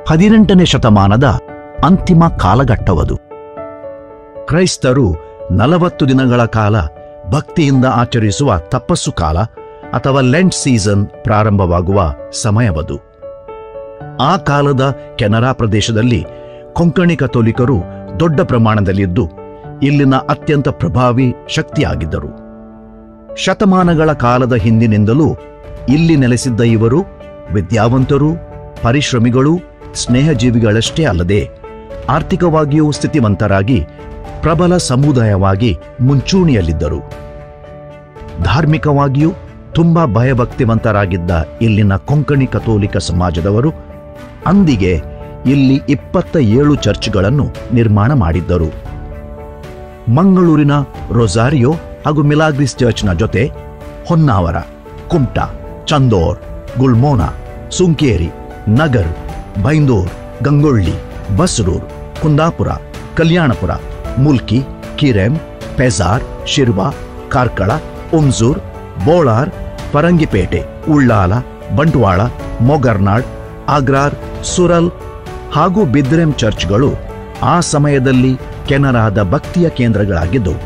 ಹದಿನೆಂಟನೇ ಶತಮಾನದ ಅಂತಿಮ ಕಾಲಘಟ್ಟವದು ಕ್ರೈಸ್ತರು ನಲವತ್ತು ದಿನಗಳ ಕಾಲ ಭಕ್ತಿಯಿಂದ ಆಚರಿಸುವ ತಪಸ್ಸು ಕಾಲ ಅಥವಾ ಲೆಂಟ್ ಸೀಸನ್ ಪ್ರಾರಂಭವಾಗುವ ಸಮಯವದು ಆ ಕಾಲದ ಕೆನರಾ ಪ್ರದೇಶದಲ್ಲಿ ಕೊಂಕಣಿ ಕಥೋಲಿಕರು ದೊಡ್ಡ ಪ್ರಮಾಣದಲ್ಲಿದ್ದು ಇಲ್ಲಿನ ಅತ್ಯಂತ ಪ್ರಭಾವಿ ಶಕ್ತಿಯಾಗಿದ್ದರು ಶತಮಾನಗಳ ಕಾಲದ ಹಿಂದಿನಿಂದಲೂ ಇಲ್ಲಿ ನೆಲೆಸಿದ್ದ ಇವರು ವಿದ್ಯಾವಂತರು ಪರಿಶ್ರಮಿಗಳು ಸ್ನೇಹಜೀವಿಗಳಷ್ಟೇ ಅಲ್ಲದೆ ಆರ್ಥಿಕವಾಗಿಯೂ ಸ್ಥಿತಿವಂತರಾಗಿ ಪ್ರಬಲ ಸಮುದಾಯವಾಗಿ ಮುಂಚೂಣಿಯಲ್ಲಿದ್ದರು ಧಾರ್ಮಿಕವಾಗಿಯೂ ತುಂಬಾ ಭಯಭಕ್ತಿವಂತರಾಗಿದ್ದ ಇಲ್ಲಿನ ಕೊಂಕಣಿ ಕಥೋಲಿಕ ಸಮಾಜದವರು ಅಂದಿಗೆ ಇಲ್ಲಿ ಇಪ್ಪತ್ತ ಏಳು ಚರ್ಚ್ಗಳನ್ನು ನಿರ್ಮಾಣ ಮಾಡಿದ್ದರು ಮಂಗಳೂರಿನ ರೊಸಾರಿಯೋ ಹಾಗೂ ಮಿಲಾಗ್ರಿಸ್ ಚರ್ಚ್ನ ಜೊತೆ ಹೊನ್ನಾವರ ಕುಮ್ಟಾ ಚಂದೋರ್ ಗುಲ್ಮೋನಾ ಸುಂಕೇರಿ ನಗರ್ ಬೈಂದೂರ್ ಗಂಗೊಳ್ಳಿ ಬಸ್ರೂರ್ ಕುಂದಾಪುರ ಕಲ್ಯಾಣಪುರ ಮುಲ್ಕಿ ಕಿರೆಂ ಪೆಜಾರ್ ಶಿರ್ವಾ ಕಾರ್ಕಳ ಉಮ್ಜೂರ್ ಬೋಳಾರ್ ಪರಂಗಿಪೇಟೆ ಉಳ್ಳಾಲ ಬಂಟ್ವಾಳ ಮೊಗರ್ನಾಡ್ ಆಗ್ರಾರ್ ಸುರಲ್ ಹಾಗೂ ಬಿದ್ರೆಂ ಚರ್ಚ್ಗಳು ಆ ಸಮಯದಲ್ಲಿ ಕೆನರಾದ ಭಕ್ತಿಯ ಕೇಂದ್ರಗಳಾಗಿದ್ದವು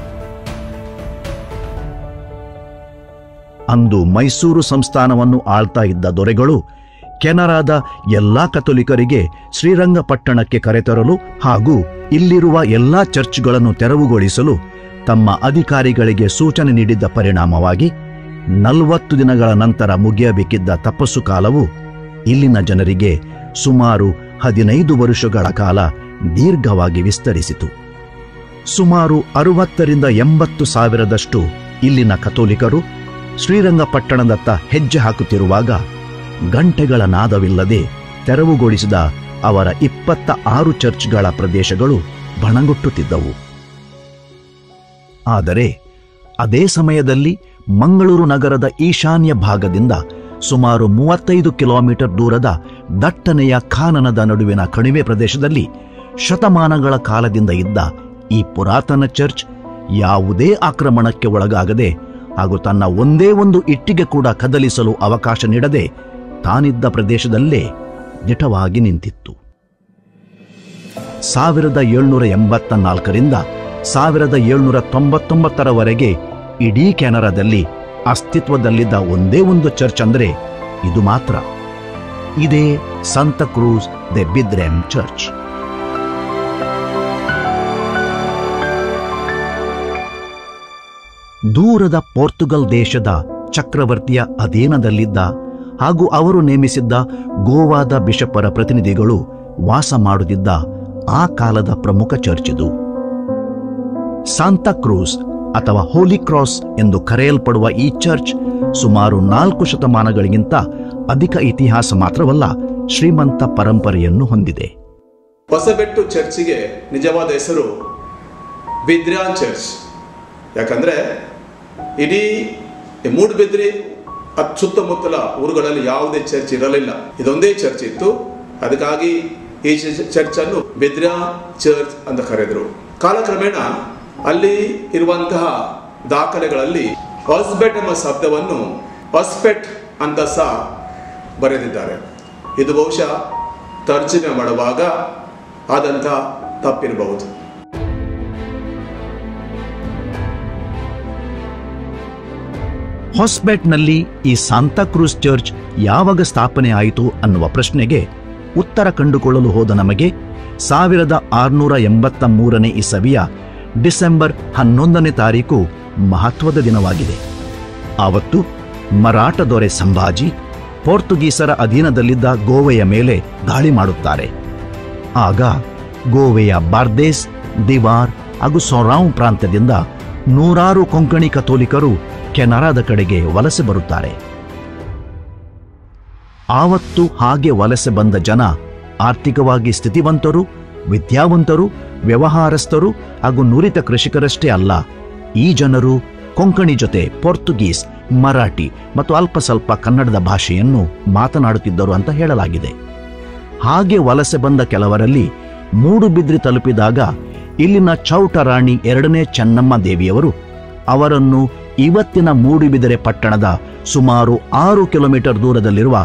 ಅಂದು ಮೈಸೂರು ಸಂಸ್ಥಾನವನ್ನು ಆಳ್ತಾ ಇದ್ದ ದೊರೆಗಳು ಕೆನರಾದ ಎಲ್ಲಾ ಕಥೋಲಿಕರಿಗೆ ಶ್ರೀರಂಗಪಟ್ಟಣಕ್ಕೆ ಕರೆತರಲು ಹಾಗೂ ಇಲ್ಲಿರುವ ಎಲ್ಲಾ ಚರ್ಚ್ಗಳನ್ನು ತೆರವುಗೊಳಿಸಲು ತಮ್ಮ ಅಧಿಕಾರಿಗಳಿಗೆ ಸೂಚನೆ ನೀಡಿದ್ದ ಪರಿಣಾಮವಾಗಿ ನಲವತ್ತು ದಿನಗಳ ನಂತರ ಮುಗಿಯಬೇಕಿದ್ದ ತಪಸ್ಸು ಕಾಲವು ಇಲ್ಲಿನ ಜನರಿಗೆ ಸುಮಾರು ಹದಿನೈದು ವರುಷಗಳ ಕಾಲ ದೀರ್ಘವಾಗಿ ವಿಸ್ತರಿಸಿತು ಸುಮಾರು ಅರುವತ್ತರಿಂದ ಎಂಬತ್ತು ಸಾವಿರದಷ್ಟು ಇಲ್ಲಿನ ಕಥೋಲಿಕರು ಶ್ರೀರಂಗಪಟ್ಟಣದತ್ತ ಹೆಜ್ಜೆ ಹಾಕುತ್ತಿರುವಾಗ ಗಂಟೆಗಳ ನಾದವಿಲ್ಲದೆ ತೆರವುಗೊಳಿಸಿದ ಅವರ ಇಪ್ಪತ್ತ ಆರು ಚರ್ಚ್ಗಳ ಪ್ರದೇಶಗಳು ಬಣಗುಟ್ಟುತ್ತಿದ್ದವು ಆದರೆ ಅದೇ ಸಮಯದಲ್ಲಿ ಮಂಗಳೂರು ನಗರದ ಈಶಾನ್ಯ ಭಾಗದಿಂದ ಸುಮಾರು ಮೂವತ್ತೈದು ಕಿಲೋಮೀಟರ್ ದೂರದ ದಟ್ಟನೆಯ ಖಾನನದ ನಡುವಿನ ಕಣಿವೆ ಪ್ರದೇಶದಲ್ಲಿ ಶತಮಾನಗಳ ಕಾಲದಿಂದ ಇದ್ದ ಈ ಪುರಾತನ ಚರ್ಚ್ ಯಾವುದೇ ಆಕ್ರಮಣಕ್ಕೆ ಒಳಗಾಗದೆ ಹಾಗೂ ತನ್ನ ಒಂದೇ ಒಂದು ಇಟ್ಟಿಗೆ ಕೂಡ ಕದಲಿಸಲು ಅವಕಾಶ ನೀಡದೆ ತಾನಿದ್ದ ಪ್ರದೇಶದಲ್ಲೇ ದಿಟವಾಗಿ ನಿಂತಿತ್ತು ಸಾವಿರದ ಏಳ್ನೂರ ಎಂಬತ್ತ ನಾಲ್ಕರಿಂದ ಸಾವಿರದ ಏಳ್ನೂರ ತೊಂಬತ್ತೊಂಬತ್ತರವರೆಗೆ ಇಡೀ ಕೆನರಾದಲ್ಲಿ ಅಸ್ತಿತ್ವದಲ್ಲಿದ್ದ ಒಂದೇ ಒಂದು ಚರ್ಚ್ ಅಂದ್ರೆ ಇದು ಮಾತ್ರ ಇದೇ ಸಂತ ಕ್ರೂಸ್ ದೆ ಬಿದ್ರೆಮ್ ಚರ್ಚ್ ದೂರದ ಪೋರ್ಚುಗಲ್ ದೇಶದ ಚಕ್ರವರ್ತಿಯ ಅಧೀನದಲ್ಲಿದ್ದ ಹಾಗೂ ಅವರು ನೇಮಿಸಿದ್ದ ಗೋವಾದ ಬಿಷಪರ ಪ್ರತಿನಿಧಿಗಳು ವಾಸ ಮಾಡುತ್ತಿದ್ದ ಆ ಕಾಲದ ಪ್ರಮುಖ ಚರ್ಚ್ ಇದು ಸಾಂತಾ ಕ್ರೂಸ್ ಅಥವಾ ಹೋಲಿ ಕ್ರಾಸ್ ಎಂದು ಕರೆಯಲ್ಪಡುವ ಈ ಚರ್ಚ್ ಸುಮಾರು ನಾಲ್ಕು ಶತಮಾನಗಳಿಗಿಂತ ಅಧಿಕ ಇತಿಹಾಸ ಮಾತ್ರವಲ್ಲ ಶ್ರೀಮಂತ ಪರಂಪರೆಯನ್ನು ಹೊಂದಿದೆ ಹೊಸಬೆಟ್ಟು ಚರ್ಚಿಗೆ ನಿಜವಾದ ಹೆಸರು ಬಿದ್ರ್ಯಾ ಚರ್ಚ್ ಯಾಕಂದರೆ ಇಡೀ ಈ ಮೂಡುಬಿದ್ರಿ ಅತ್ ಸುತ್ತಮುತ್ತಲ ಊರುಗಳಲ್ಲಿ ಯಾವುದೇ ಚರ್ಚ್ ಇರಲಿಲ್ಲ ಇದೊಂದೇ ಚರ್ಚ್ ಇತ್ತು ಅದಕ್ಕಾಗಿ ಈ ಚ- ಚರ್ಚನ್ನು ಬಿದ್ರ್ಯಾ ಚರ್ಚ್ ಅಂತ ಕರೆದರು ಕಾಲಕ್ರಮೇಣ ಅಲ್ಲಿ ಇರುವಂತಹ ದಾಖಲೆಗಳಲ್ಲಿ ಹೊಸ್ಬೆಟ್ ಎಂಬ ಶಬ್ದವನ್ನು ಹೊಸ್ಪೆಟ್ ಅಂತ ಸಹ ಬರೆದಿದ್ದಾರೆ ಇದು ಬಹುಶಃ ತರ್ಜಮೆ ಮಾಡುವಾಗ ಆದಂಥ ತಪ್ಪಿರಬಹುದು ಹಾಸ್ಬೆಟ್ನಲ್ಲಿ ಈ ಸಾಂತಾಕ್ರೂಸ್ ಚರ್ಚ್ ಯಾವಾಗ ಸ್ಥಾಪನೆ ಆಯಿತು ಅನ್ನುವ ಪ್ರಶ್ನೆಗೆ ಉತ್ತರ ಕಂಡುಕೊಳ್ಳಲು ಹೋದ ನಮಗೆ ಸಾವಿರದ ಆರುನೂರ ಎಂಬತ್ತ ಮೂರನೇ ಇಸವಿಯ ಡಿಸೆಂಬರ್ ಹನ್ನೊಂದನೇ ತಾರೀಕು ಮಹತ್ವದ ದಿನವಾಗಿದೆ ಆವತ್ತು ಮರಾಠ ದೊರೆ ಸಂಭಾಜಿ ಪೋರ್ಚುಗೀಸರ ಅಧೀನದಲ್ಲಿದ್ದ ಗೋವೆಯ ಮೇಲೆ ದಾಳಿ ಮಾಡುತ್ತಾರೆ ಆಗ ಗೋವೆಯ ಬಾರ್ದೇಸ್ ದಿವಾರ್ ಹಾಗೂ ಸೊರಾವ್ ಪ್ರಾಂತ್ಯದಿಂದ ನೂರಾರು ಕೊಂಕಣಿ ಕಥೋಲಿಕರು ಕೆನರಾದ ಕಡೆಗೆ ವಲಸೆ ಬರುತ್ತಾರೆ ಆವತ್ತು ಹಾಗೆ ವಲಸೆ ಬಂದ ಜನ ಆರ್ಥಿಕವಾಗಿ ಸ್ಥಿತಿವಂತರು ವಿದ್ಯಾವಂತರು ವ್ಯವಹಾರಸ್ಥರು ಹಾಗೂ ನುರಿತ ಕೃಷಿಕರಷ್ಟೇ ಅಲ್ಲ ಈ ಜನರು ಕೊಂಕಣಿ ಜೊತೆ ಪೋರ್ಚುಗೀಸ್ ಮರಾಠಿ ಮತ್ತು ಅಲ್ಪ ಸ್ವಲ್ಪ ಕನ್ನಡದ ಭಾಷೆಯನ್ನು ಮಾತನಾಡುತ್ತಿದ್ದರು ಅಂತ ಹೇಳಲಾಗಿದೆ ಹಾಗೆ ವಲಸೆ ಬಂದ ಕೆಲವರಲ್ಲಿ ಮೂಡುಬಿದ್ರಿ ತಲುಪಿದಾಗ ಇಲ್ಲಿನ ಚೌಟ ರಾಣಿ ಎರಡನೇ ಚೆನ್ನಮ್ಮ ದೇವಿಯವರು ಅವರನ್ನು ಇವತ್ತಿನ ಮೂಡುಬಿದಿರೆ ಪಟ್ಟಣದ ಸುಮಾರು ಆರು ಕಿಲೋಮೀಟರ್ ದೂರದಲ್ಲಿರುವ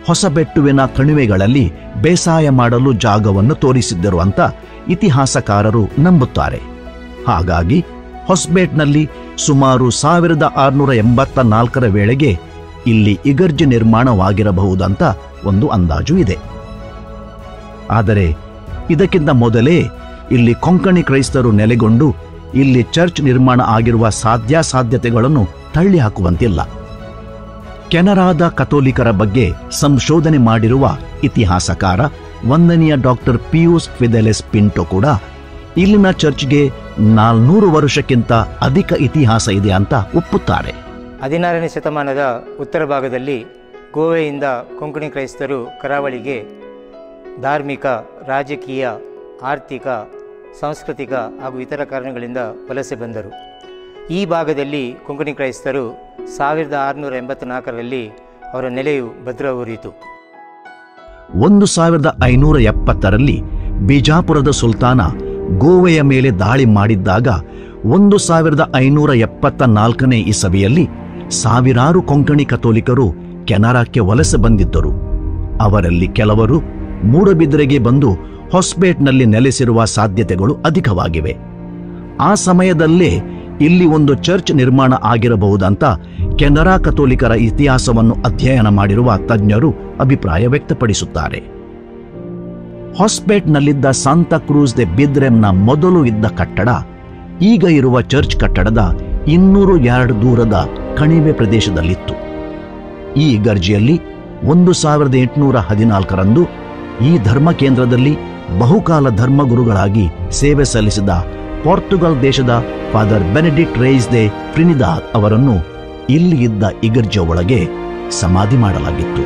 ಹೊಸಬೆಟ್ಟುವಿನ ಕಣಿವೆಗಳಲ್ಲಿ ಬೇಸಾಯ ಮಾಡಲು ಜಾಗವನ್ನು ತೋರಿಸಿದ್ದರು ಅಂತ ಇತಿಹಾಸಕಾರರು ನಂಬುತ್ತಾರೆ ಹಾಗಾಗಿ ಹೊಸಬೇಟ್ನಲ್ಲಿ ಸುಮಾರು ಸಾವಿರದ ಆರುನೂರ ಎಂಬತ್ತ ನಾಲ್ಕರ ವೇಳೆಗೆ ಇಲ್ಲಿ ಇಗರ್ಜಿ ನಿರ್ಮಾಣವಾಗಿರಬಹುದಂತ ಒಂದು ಅಂದಾಜು ಇದೆ ಆದರೆ ಇದಕ್ಕಿಂತ ಮೊದಲೇ ಇಲ್ಲಿ ಕೊಂಕಣಿ ಕ್ರೈಸ್ತರು ನೆಲೆಗೊಂಡು ಇಲ್ಲಿ ಚರ್ಚ್ ನಿರ್ಮಾಣ ಆಗಿರುವ ಸಾಧ್ಯಾಸಾಧ್ಯತೆಗಳನ್ನು ತಳ್ಳಿ ಹಾಕುವಂತಿಲ್ಲ ಕೆನರಾದ ಕಥೋಲಿಕರ ಬಗ್ಗೆ ಸಂಶೋಧನೆ ಮಾಡಿರುವ ಇತಿಹಾಸಕಾರ ವಂದನೀಯ ಡಾಕ್ಟರ್ ಪಿಯೂಸ್ ಫಿದೆಲೆಸ್ ಪಿಂಟೋ ಕೂಡ ಇಲ್ಲಿನ ಚರ್ಚ್ಗೆ ನಾಲ್ನೂರು ವರ್ಷಕ್ಕಿಂತ ಅಧಿಕ ಇತಿಹಾಸ ಇದೆ ಅಂತ ಒಪ್ಪುತ್ತಾರೆ ಹದಿನಾರನೇ ಶತಮಾನದ ಉತ್ತರ ಭಾಗದಲ್ಲಿ ಗೋವೆಯಿಂದ ಕೊಂಕಣಿ ಕ್ರೈಸ್ತರು ಕರಾವಳಿಗೆ ಧಾರ್ಮಿಕ ರಾಜಕೀಯ ಆರ್ಥಿಕ ಸಾಂಸ್ಕೃತಿಕ ಹಾಗೂ ಇತರ ಕಾರಣಗಳಿಂದ ವಲಸೆ ಬಂದರು ಈ ಭಾಗದಲ್ಲಿ ಕೊಂಕಣಿ ಕ್ರೈಸ್ತರು ಸಾವಿರದ ಆರುನೂರ ಎಂಬತ್ನಾಲ್ಕರಲ್ಲಿ ಅವರ ನೆಲೆಯು ಭದ್ರವೂರಿತು ಒಂದು ಸಾವಿರದ ಐನೂರ ಎಪ್ಪತ್ತರಲ್ಲಿ ಬಿಜಾಪುರದ ಸುಲ್ತಾನ ಗೋವೆಯ ಮೇಲೆ ದಾಳಿ ಮಾಡಿದ್ದಾಗ ಒಂದು ಸಾವಿರದ ಐನೂರ ಎಪ್ಪತ್ತ ನಾಲ್ಕನೇ ಇಸವಿಯಲ್ಲಿ ಸಾವಿರಾರು ಕೊಂಕಣಿ ಕಥೋಲಿಕರು ಕೆನರಾಕ್ಕೆ ವಲಸೆ ಬಂದಿದ್ದರು ಅವರಲ್ಲಿ ಕೆಲವರು ಮೂಡಬಿದ್ರೆಗೆ ಬಂದು ಹೊಸ್ಪೇಟ್ನಲ್ಲಿ ನೆಲೆಸಿರುವ ಸಾಧ್ಯತೆಗಳು ಅಧಿಕವಾಗಿವೆ ಆ ಸಮಯದಲ್ಲೇ ಇಲ್ಲಿ ಒಂದು ಚರ್ಚ್ ನಿರ್ಮಾಣ ಆಗಿರಬಹುದಂತ ಕೆನರಾ ಕಥೋಲಿಕರ ಇತಿಹಾಸವನ್ನು ಅಧ್ಯಯನ ಮಾಡಿರುವ ತಜ್ಞರು ಅಭಿಪ್ರಾಯ ವ್ಯಕ್ತಪಡಿಸುತ್ತಾರೆ ಹಾಸ್ಪೇಟ್ನಲ್ಲಿದ್ದ ಸಾಂತಾ ಕ್ರೂಸ್ ದೆ ಬಿದ್ರೆಮ್ನ ಮೊದಲು ಇದ್ದ ಕಟ್ಟಡ ಈಗ ಇರುವ ಚರ್ಚ್ ಕಟ್ಟಡದ ಇನ್ನೂರು ಯಾರ್ಡ್ ದೂರದ ಕಣಿವೆ ಪ್ರದೇಶದಲ್ಲಿತ್ತು ಈ ಗರ್ಜಿಯಲ್ಲಿ ಒಂದು ಸಾವಿರದ ಎಂಟುನೂರ ಹದಿನಾಲ್ಕರಂದು ಈ ಧರ್ಮ ಕೇಂದ್ರದಲ್ಲಿ ಬಹುಕಾಲ ಧರ್ಮಗುರುಗಳಾಗಿ ಸೇವೆ ಸಲ್ಲಿಸಿದ ಪೋರ್ಟುಗಲ್ ದೇಶದ ಫಾದರ್ ಬೆನೆಡಿಕ್ಟ್ ರೇಯ್ಸ್ ದೆ ಟ್ರಿನಿದಾದ್ ಅವರನ್ನು ಇಲ್ಲಿ ಇದ್ದ ಇಗರ್ಜಿಯ ಒಳಗೆ ಸಮಾಧಿ ಮಾಡಲಾಗಿತ್ತು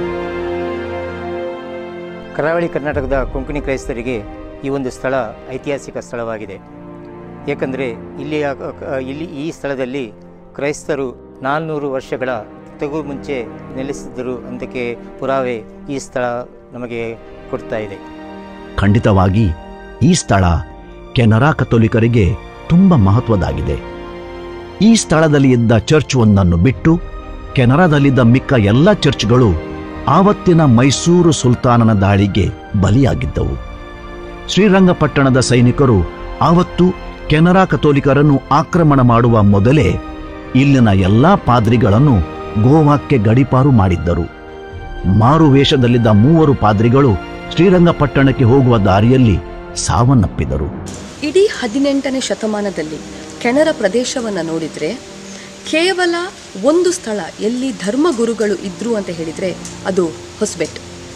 ಕರಾವಳಿ ಕರ್ನಾಟಕದ ಕೊಂಕಣಿ ಕ್ರೈಸ್ತರಿಗೆ ಈ ಒಂದು ಸ್ಥಳ ಐತಿಹಾಸಿಕ ಸ್ಥಳವಾಗಿದೆ ಏಕೆಂದರೆ ಇಲ್ಲಿಯ ಇಲ್ಲಿ ಈ ಸ್ಥಳದಲ್ಲಿ ಕ್ರೈಸ್ತರು ನಾಲ್ನೂರು ವರ್ಷಗಳ ತೆಗೂ ಮುಂಚೆ ನೆಲೆಸಿದ್ದರು ಅಂತಕ್ಕೆ ಪುರಾವೆ ಈ ಸ್ಥಳ ನಮಗೆ ಕೊಡ್ತಾ ಇದೆ ಖಂಡಿತವಾಗಿ ಈ ಸ್ಥಳ ಕೆನರಾ ಕಥೋಲಿಕರಿಗೆ ತುಂಬ ಮಹತ್ವದಾಗಿದೆ ಈ ಸ್ಥಳದಲ್ಲಿ ಇದ್ದ ಚರ್ಚ್ ಒಂದನ್ನು ಬಿಟ್ಟು ಕೆನರಾದಲ್ಲಿದ್ದ ಮಿಕ್ಕ ಎಲ್ಲ ಚರ್ಚ್ಗಳು ಆವತ್ತಿನ ಮೈಸೂರು ಸುಲ್ತಾನನ ದಾಳಿಗೆ ಬಲಿಯಾಗಿದ್ದವು ಶ್ರೀರಂಗಪಟ್ಟಣದ ಸೈನಿಕರು ಆವತ್ತು ಕೆನರಾ ಕಥೋಲಿಕರನ್ನು ಆಕ್ರಮಣ ಮಾಡುವ ಮೊದಲೇ ಇಲ್ಲಿನ ಎಲ್ಲಾ ಪಾದ್ರಿಗಳನ್ನು ಗೋವಾಕ್ಕೆ ಗಡಿಪಾರು ಮಾಡಿದ್ದರು ಮಾರು ವೇಷದಲ್ಲಿದ್ದ ಮೂವರು ಪಾದ್ರಿಗಳು ಶ್ರೀರಂಗಪಟ್ಟಣಕ್ಕೆ ಹೋಗುವ ದಾರಿಯಲ್ಲಿ ಸಾವನ್ನಪ್ಪಿದರು ಇಡೀ ಹದಿನೆಂಟನೇ ಶತಮಾನದಲ್ಲಿ ಕೆನರ ಪ್ರದೇಶವನ್ನು ನೋಡಿದರೆ ಕೇವಲ ಒಂದು ಸ್ಥಳ ಎಲ್ಲಿ ಧರ್ಮಗುರುಗಳು ಇದ್ರು ಅಂತ ಹೇಳಿದರೆ ಅದು ಹೊಸಬೆಟ್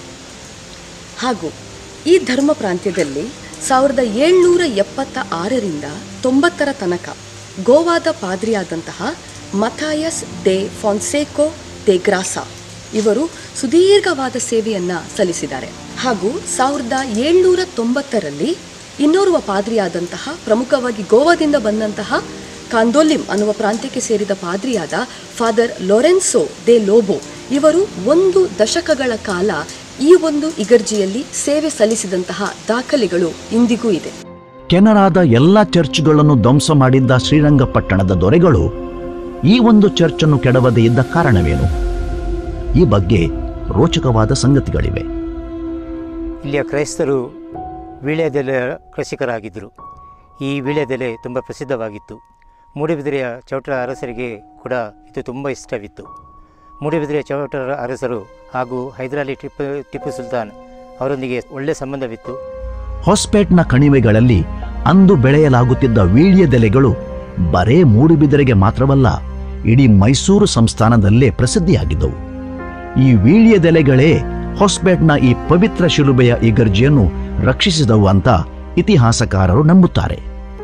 ಹಾಗೂ ಈ ಧರ್ಮ ಪ್ರಾಂತ್ಯದಲ್ಲಿ ಸಾವಿರದ ಏಳ್ನೂರ ಎಪ್ಪತ್ತ ಆರರಿಂದ ತೊಂಬತ್ತರ ತನಕ ಗೋವಾದ ಪಾದ್ರಿಯಾದಂತಹ ಮಥಾಯಸ್ ಡೆ ಫಾನ್ಸೇಕೋ ಡೆ ಗ್ರಾಸಾ ಇವರು ಸುದೀರ್ಘವಾದ ಸೇವೆಯನ್ನ ಸಲ್ಲಿಸಿದ್ದಾರೆ ಹಾಗೂ ಸಾವಿರದ ಏಳ್ನೂರ ತೊಂಬತ್ತರಲ್ಲಿ ಇನ್ನೋರ್ವ ಪಾದ್ರಿಯಾದಂತಹ ಪ್ರಮುಖವಾಗಿ ಗೋವಾದಿಂದ ಬಂದಂತಹ ಕಾಂದೋಲಿಂ ಅನ್ನುವ ಪ್ರಾಂತ್ಯಕ್ಕೆ ಸೇರಿದ ಪಾದ್ರಿಯಾದ ಫಾದರ್ ಲೊರೆನ್ಸೋ ದೆ ಲೋಬೋ ಇವರು ಒಂದು ದಶಕಗಳ ಕಾಲ ಈ ಒಂದು ಇಗರ್ಜಿಯಲ್ಲಿ ಸೇವೆ ಸಲ್ಲಿಸಿದಂತಹ ದಾಖಲೆಗಳು ಇಂದಿಗೂ ಇದೆ ಕೆನರಾದ ಎಲ್ಲ ಚರ್ಚ್ಗಳನ್ನು ಧ್ವಂಸ ಮಾಡಿದ್ದ ಶ್ರೀರಂಗಪಟ್ಟಣದ ದೊರೆಗಳು ಈ ಒಂದು ಚರ್ಚನ್ನು ಕೆಡವದೇ ಇದ್ದ ಕಾರಣವೇನು ಈ ಬಗ್ಗೆ ರೋಚಕವಾದ ಸಂಗತಿಗಳಿವೆ ಇಲ್ಲಿಯ ಕ್ರೈಸ್ತರು ವೀಳ್ಯದೆಲೆ ಕೃಷಿಕರಾಗಿದ್ದರು ಈ ವೀಳ್ಯದೆಲೆ ತುಂಬ ಪ್ರಸಿದ್ಧವಾಗಿತ್ತು ಮೂಡುಬಿದಿರೆಯ ಚೌಟರ ಅರಸರಿಗೆ ಕೂಡ ಇದು ತುಂಬ ಇಷ್ಟವಿತ್ತು ಮೂಡುಬಿದಿರೆಯ ಚೌಟರ ಅರಸರು ಹಾಗೂ ಹೈದರಾಲಿ ಟಿಪ್ಪು ಟಿಪ್ಪು ಸುಲ್ತಾನ್ ಅವರೊಂದಿಗೆ ಒಳ್ಳೆಯ ಸಂಬಂಧವಿತ್ತು ಹೊಸ್ಪೇಟ್ನ ಕಣಿವೆಗಳಲ್ಲಿ ಅಂದು ಬೆಳೆಯಲಾಗುತ್ತಿದ್ದ ವೀಳ್ಯದೆಲೆಗಳು ಬರೇ ಮೂಡುಬಿದಿರೆಗೆ ಮಾತ್ರವಲ್ಲ ಇಡೀ ಮೈಸೂರು ಸಂಸ್ಥಾನದಲ್ಲೇ ಪ್ರಸಿದ್ಧಿಯಾಗಿದ್ದವು ಈ ವೀಳ್ಯದೆಲೆಗಳೇ ಹೊಸ್ಪೇಟ್ನ ಈ ಪವಿತ್ರ ಶಿಲುಬೆಯ ಇಗರ್ಜಿಯನ್ನು ರಕ್ಷಿಸಿದವು ಅಂತ ಇತಿಹಾಸಕಾರರು ನಂಬುತ್ತಾರೆ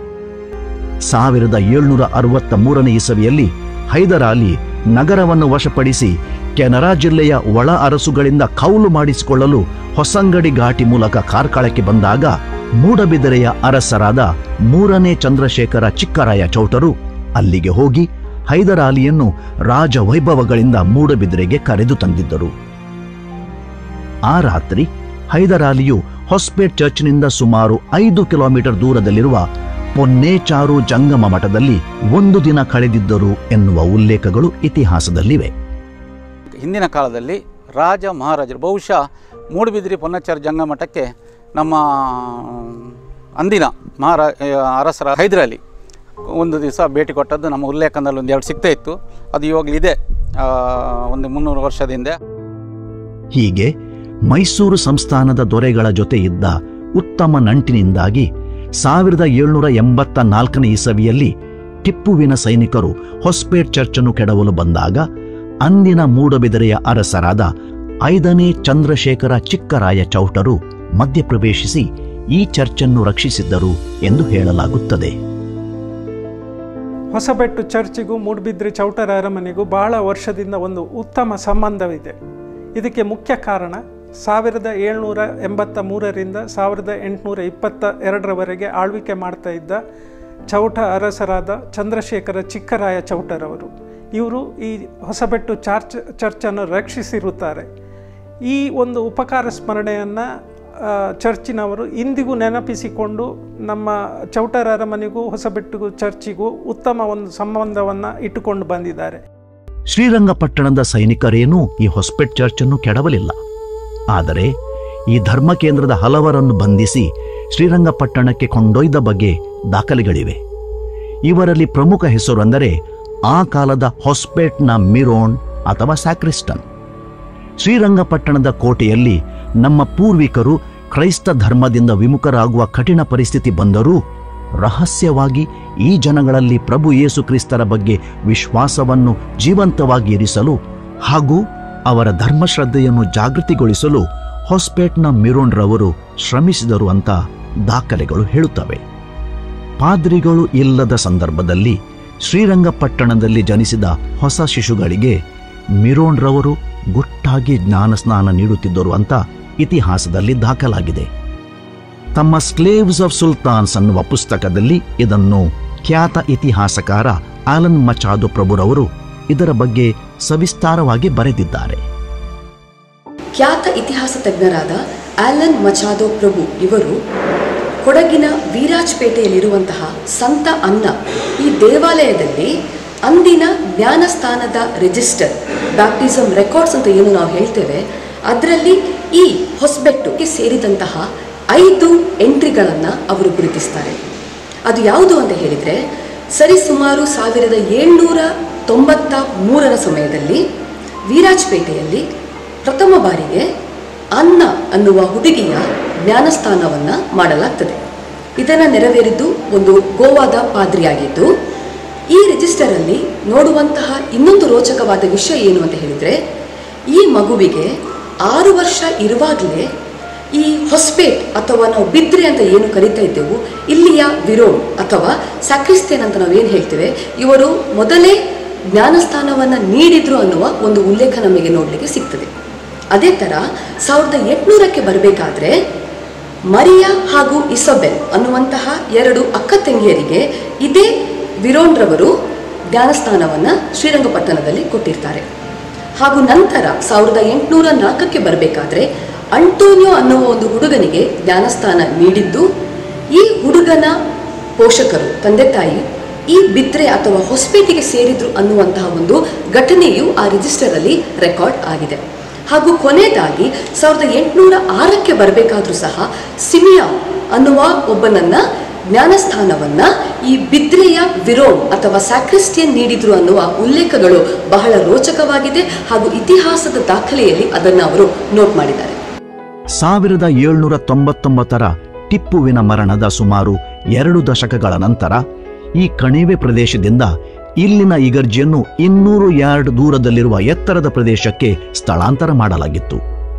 ಸಾವಿರದ ಏಳ್ನೂರ ಅರವತ್ತ ಮೂರನೇ ಇಸವಿಯಲ್ಲಿ ಹೈದರಾಲಿ ನಗರವನ್ನು ವಶಪಡಿಸಿ ಕೆನರಾ ಜಿಲ್ಲೆಯ ಒಳ ಅರಸುಗಳಿಂದ ಕೌಲು ಮಾಡಿಸಿಕೊಳ್ಳಲು ಹೊಸಂಗಡಿ ಘಾಟಿ ಮೂಲಕ ಕಾರ್ಕಳಕ್ಕೆ ಬಂದಾಗ ಮೂಡಬಿದಿರೆಯ ಅರಸರಾದ ಮೂರನೇ ಚಂದ್ರಶೇಖರ ಚಿಕ್ಕರಾಯ ಚೌಟರು ಅಲ್ಲಿಗೆ ಹೋಗಿ ಹೈದರಾಲಿಯನ್ನು ರಾಜ ವೈಭವಗಳಿಂದ ಮೂಡಬಿದಿರೆಗೆ ಕರೆದು ತಂದಿದ್ದರು ಆ ರಾತ್ರಿ ಹೈದರಾಲಿಯು ಹೊಸ್ಪೇಟ್ ಚರ್ಚ್ನಿಂದ ಸುಮಾರು ಐದು ಕಿಲೋಮೀಟರ್ ದೂರದಲ್ಲಿರುವ ಪೊನ್ನೇಚಾರು ಜಂಗಮ ಮಠದಲ್ಲಿ ಒಂದು ದಿನ ಕಳೆದಿದ್ದರು ಎನ್ನುವ ಉಲ್ಲೇಖಗಳು ಇತಿಹಾಸದಲ್ಲಿವೆ ಹಿಂದಿನ ಕಾಲದಲ್ಲಿ ರಾಜ ಮಹಾರಾಜರು ಬಹುಶಃ ಮೂಡುಬಿದಿರೆ ಪೊನ್ನಚಾರಿ ಜಂಗಮಠಕ್ಕೆ ನಮ್ಮ ಅಂದಿನ ಮಹಾರಾ ಅರಸರ ಹೈದರಾಲಿ ಒಂದು ದಿವಸ ಭೇಟಿ ಕೊಟ್ಟದ್ದು ನಮ್ಮ ಉಲ್ಲೇಖನದಲ್ಲಿ ಒಂದು ಎರಡು ಸಿಗ್ತಾ ಇತ್ತು ಅದು ಇವಾಗಲೂ ಇದೆ ಆ, ಒಂದು ಮುನ್ನೂರು ವರ್ಷದ ಹಿಂದೆ ಹೀಗೆ ಮೈಸೂರು ಸಂಸ್ಥಾನದ ದೊರೆಗಳ ಜೊತೆ ಇದ್ದ ಉತ್ತಮ ನಂಟಿನಿಂದಾಗಿ ಸಾವಿರದ ಏಳ್ನೂರ ಎಂಬತ್ತ ನಾಲ್ಕನೇ ಇಸವಿಯಲ್ಲಿ ಟಿಪ್ಪುವಿನ ಸೈನಿಕರು ಹೊಸ್ಪೇಟ್ ಚರ್ಚನ್ನು ಕೆಡವಲು ಬಂದಾಗ ಅಂದಿನ ಮೂಡಬಿದಿರೆಯ ಅರಸರಾದ ಐದನೇ ಚಂದ್ರಶೇಖರ ಚಿಕ್ಕರಾಯ ಚೌಟರು ಮಧ್ಯಪ್ರವೇಶಿಸಿ ಈ ಚರ್ಚನ್ನು ರಕ್ಷಿಸಿದ್ದರು ಎಂದು ಹೇಳಲಾಗುತ್ತದೆ ಹೊಸಬೆಟ್ಟು ಚರ್ಚಿಗೂ ಮೂಡುಬಿದ್ರೆ ಚೌಟರ ಅರಮನೆಗೂ ಬಹಳ ವರ್ಷದಿಂದ ಒಂದು ಉತ್ತಮ ಸಂಬಂಧವಿದೆ ಇದಕ್ಕೆ ಮುಖ್ಯ ಕಾರಣ ಸಾವಿರದ ಏಳ್ನೂರ ಎಂಬತ್ತ ಮೂರರಿಂದ ಸಾವಿರದ ಎಂಟುನೂರ ಇಪ್ಪತ್ತ ಎರಡರವರೆಗೆ ಆಳ್ವಿಕೆ ಮಾಡ್ತಾ ಇದ್ದ ಚೌಟ ಅರಸರಾದ ಚಂದ್ರಶೇಖರ ಚಿಕ್ಕರಾಯ ಚೌಟರವರು ಇವರು ಈ ಹೊಸಬೆಟ್ಟು ಚಾರ್ಚ್ ಚರ್ಚನ್ನು ರಕ್ಷಿಸಿರುತ್ತಾರೆ ಈ ಒಂದು ಉಪಕಾರ ಸ್ಮರಣೆಯನ್ನು ಚರ್ಚಿನವರು ಇಂದಿಗೂ ನೆನಪಿಸಿಕೊಂಡು ನಮ್ಮ ಚೌಟರ ಅರಮನೆಗೂ ಹೊಸಬೆಟ್ಟಿಗೂ ಚರ್ಚಿಗೂ ಉತ್ತಮ ಒಂದು ಸಂಬಂಧವನ್ನು ಇಟ್ಟುಕೊಂಡು ಬಂದಿದ್ದಾರೆ ಶ್ರೀರಂಗಪಟ್ಟಣದ ಸೈನಿಕರೇನೂ ಈ ಹೊಸ್ಪೆಟ್ ಚರ್ಚನ್ನು ಕೆಡವಲಿಲ್ಲ ಆದರೆ ಈ ಧರ್ಮ ಕೇಂದ್ರದ ಹಲವರನ್ನು ಬಂಧಿಸಿ ಶ್ರೀರಂಗಪಟ್ಟಣಕ್ಕೆ ಕೊಂಡೊಯ್ದ ಬಗ್ಗೆ ದಾಖಲೆಗಳಿವೆ ಇವರಲ್ಲಿ ಪ್ರಮುಖ ಹೆಸರು ಅಂದರೆ ಆ ಕಾಲದ ಹೊಸ್ಪೇಟ್ನ ಮಿರೋನ್ ಅಥವಾ ಸ್ಯಾಕ್ರಿಸ್ಟನ್ ಶ್ರೀರಂಗಪಟ್ಟಣದ ಕೋಟೆಯಲ್ಲಿ ನಮ್ಮ ಪೂರ್ವಿಕರು ಕ್ರೈಸ್ತ ಧರ್ಮದಿಂದ ವಿಮುಖರಾಗುವ ಕಠಿಣ ಪರಿಸ್ಥಿತಿ ಬಂದರೂ ರಹಸ್ಯವಾಗಿ ಈ ಜನಗಳಲ್ಲಿ ಪ್ರಭು ಯೇಸು ಕ್ರಿಸ್ತರ ಬಗ್ಗೆ ವಿಶ್ವಾಸವನ್ನು ಜೀವಂತವಾಗಿ ಇರಿಸಲು ಹಾಗೂ ಅವರ ಧರ್ಮಶ್ರದ್ಧೆಯನ್ನು ಜಾಗೃತಿಗೊಳಿಸಲು ಹೊಸ್ಪೇಟ್ನ ಮಿರೋನ್ರವರು ಶ್ರಮಿಸಿದರು ಅಂತ ದಾಖಲೆಗಳು ಹೇಳುತ್ತವೆ ಪಾದ್ರಿಗಳು ಇಲ್ಲದ ಸಂದರ್ಭದಲ್ಲಿ ಶ್ರೀರಂಗಪಟ್ಟಣದಲ್ಲಿ ಜನಿಸಿದ ಹೊಸ ಶಿಶುಗಳಿಗೆ ಮಿರೋನ್ರವರು ಗುಟ್ಟಾಗಿ ಜ್ಞಾನಸ್ನಾನ ನೀಡುತ್ತಿದ್ದರು ಅಂತ ಇತಿಹಾಸದಲ್ಲಿ ದಾಖಲಾಗಿದೆ ತಮ್ಮ ಸ್ಲೇವ್ಸ್ ಆಫ್ ಸುಲ್ತಾನ್ಸ್ ಅನ್ನುವ ಪುಸ್ತಕದಲ್ಲಿ ಇದನ್ನು ಖ್ಯಾತ ಇತಿಹಾಸಕಾರ ಆಲನ್ ಮಚಾದೋ ಪ್ರಭುರವರು ಇದರ ಬಗ್ಗೆ ಸವಿಸ್ತಾರವಾಗಿ ಬರೆದಿದ್ದಾರೆ ಖ್ಯಾತ ಇತಿಹಾಸ ತಜ್ಞರಾದ ಆಲನ್ ಮಚಾದೋ ಪ್ರಭು ಇವರು ಕೊಡಗಿನ ವೀರಾಜ್ಪೇಟೆಯಲ್ಲಿರುವಂತಹ ಸಂತ ಅನ್ನ ಈ ದೇವಾಲಯದಲ್ಲಿ ಅಂದಿನ ಜ್ಞಾನಸ್ಥಾನದ ರಿಜಿಸ್ಟರ್ ಬ್ಯಾಪ್ಟಿಸಮ್ ರೆಕಾರ್ಡ್ಸ್ ಅಂತ ಏನು ನಾವು ಹೇಳ್ತೇವೆ ಅದರಲ್ಲಿ ಈ ಹೊಸಬೆಟ್ಟುಗೆ ಸೇರಿದಂತಹ ಐದು ಎಂಟ್ರಿಗಳನ್ನು ಅವರು ಗುರುತಿಸ್ತಾರೆ ಅದು ಯಾವುದು ಅಂತ ಹೇಳಿದರೆ ಸರಿಸುಮಾರು ಸಾವಿರದ ಏಳ್ನೂರ ತೊಂಬತ್ತ ಮೂರರ ಸಮಯದಲ್ಲಿ ವೀರಾಜ್ಪೇಟೆಯಲ್ಲಿ ಪ್ರಥಮ ಬಾರಿಗೆ ಅನ್ನ ಅನ್ನುವ ಹುಡುಗಿಯ ಜ್ಞಾನಸ್ಥಾನವನ್ನು ಮಾಡಲಾಗ್ತದೆ ಇದನ್ನು ನೆರವೇರಿದ್ದು ಒಂದು ಗೋವಾದ ಪಾದ್ರಿಯಾಗಿದ್ದು ಈ ರಿಜಿಸ್ಟರಲ್ಲಿ ನೋಡುವಂತಹ ಇನ್ನೊಂದು ರೋಚಕವಾದ ವಿಷಯ ಏನು ಅಂತ ಹೇಳಿದರೆ ಈ ಮಗುವಿಗೆ ಆರು ವರ್ಷ ಇರುವಾಗಲೇ ಈ ಹೊಸ್ಪೇಟ್ ಅಥವಾ ನಾವು ಬಿದ್ರೆ ಅಂತ ಏನು ಕರಿತಾ ಇದ್ದೆವು ಇಲ್ಲಿಯ ವಿರೋಮ್ ಅಥವಾ ಸ್ಯಾಕ್ರಿಸ್ತೇನ್ ಅಂತ ನಾವೇನು ಹೇಳ್ತೇವೆ ಇವರು ಮೊದಲೇ ಜ್ಞಾನಸ್ಥಾನವನ್ನು ನೀಡಿದ್ರು ಅನ್ನುವ ಒಂದು ಉಲ್ಲೇಖ ನಮಗೆ ನೋಡಲಿಕ್ಕೆ ಸಿಗ್ತದೆ ಅದೇ ಥರ ಸಾವಿರದ ಎಂಟುನೂರಕ್ಕೆ ಬರಬೇಕಾದ್ರೆ ಮರಿಯಾ ಹಾಗೂ ಇಸಬೆಲ್ ಅನ್ನುವಂತಹ ಎರಡು ಅಕ್ಕ ತಂಗಿಯರಿಗೆ ಇದೇ ವಿರೋನ್ರವರು ಜ್ಞಾನಸ್ಥಾನವನ್ನು ಶ್ರೀರಂಗಪಟ್ಟಣದಲ್ಲಿ ಕೊಟ್ಟಿರ್ತಾರೆ ಹಾಗೂ ನಂತರ ಸಾವಿರದ ಎಂಟುನೂರ ನಾಲ್ಕಕ್ಕೆ ಬರಬೇಕಾದ್ರೆ ಅಂಟೋನಿಯೋ ಅನ್ನುವ ಒಂದು ಹುಡುಗನಿಗೆ ಜ್ಞಾನಸ್ಥಾನ ನೀಡಿದ್ದು ಈ ಹುಡುಗನ ಪೋಷಕರು ತಂದೆ ತಾಯಿ ಈ ಬಿದ್ರೆ ಅಥವಾ ಹೊಸಪೇಟೆಗೆ ಸೇರಿದ್ರು ಅನ್ನುವಂತಹ ಒಂದು ಘಟನೆಯು ಆ ರಿಜಿಸ್ಟರಲ್ಲಿ ರೆಕಾರ್ಡ್ ಆಗಿದೆ ಹಾಗೂ ಕೊನೆಯದಾಗಿ ಸಾವಿರದ ಎಂಟುನೂರ ಆರಕ್ಕೆ ಬರಬೇಕಾದ್ರೂ ಸಹ ಸಿಮಿಯಾ ಅನ್ನುವ ಒಬ್ಬನನ್ನ ಜ್ಞಾನಸ್ಥಾನವನ್ನ ಈ ಬಿದ್ರೆಯ ವಿರೋಮ್ ಅಥವಾ ಸ್ಯಾಕ್ರಿಸ್ಟಿಯನ್ ನೀಡಿದ್ರು ಅನ್ನುವ ಉಲ್ಲೇಖಗಳು ಬಹಳ ರೋಚಕವಾಗಿದೆ ಹಾಗೂ ಇತಿಹಾಸದ ದಾಖಲೆಯಲ್ಲಿ ಅದನ್ನು ಅವರು ನೋಟ್ ಮಾಡಿದ್ದಾರೆ ಸಾವಿರದ ಏಳ್ನೂರ ತೊಂಬತ್ತೊಂಬತ್ತರ ಟಿಪ್ಪುವಿನ ಮರಣದ ಸುಮಾರು ಎರಡು ದಶಕಗಳ ನಂತರ ಈ ಕಣಿವೆ ಪ್ರದೇಶದಿಂದ ಇಲ್ಲಿನ ಇಗರ್ಜಿಯನ್ನು ಇನ್ನೂರು ಯಾರ್ಡ್ ದೂರದಲ್ಲಿರುವ ಎತ್ತರದ ಪ್ರದೇಶಕ್ಕೆ ಸ್ಥಳಾಂತರ ಮಾಡಲಾಗಿತ್ತು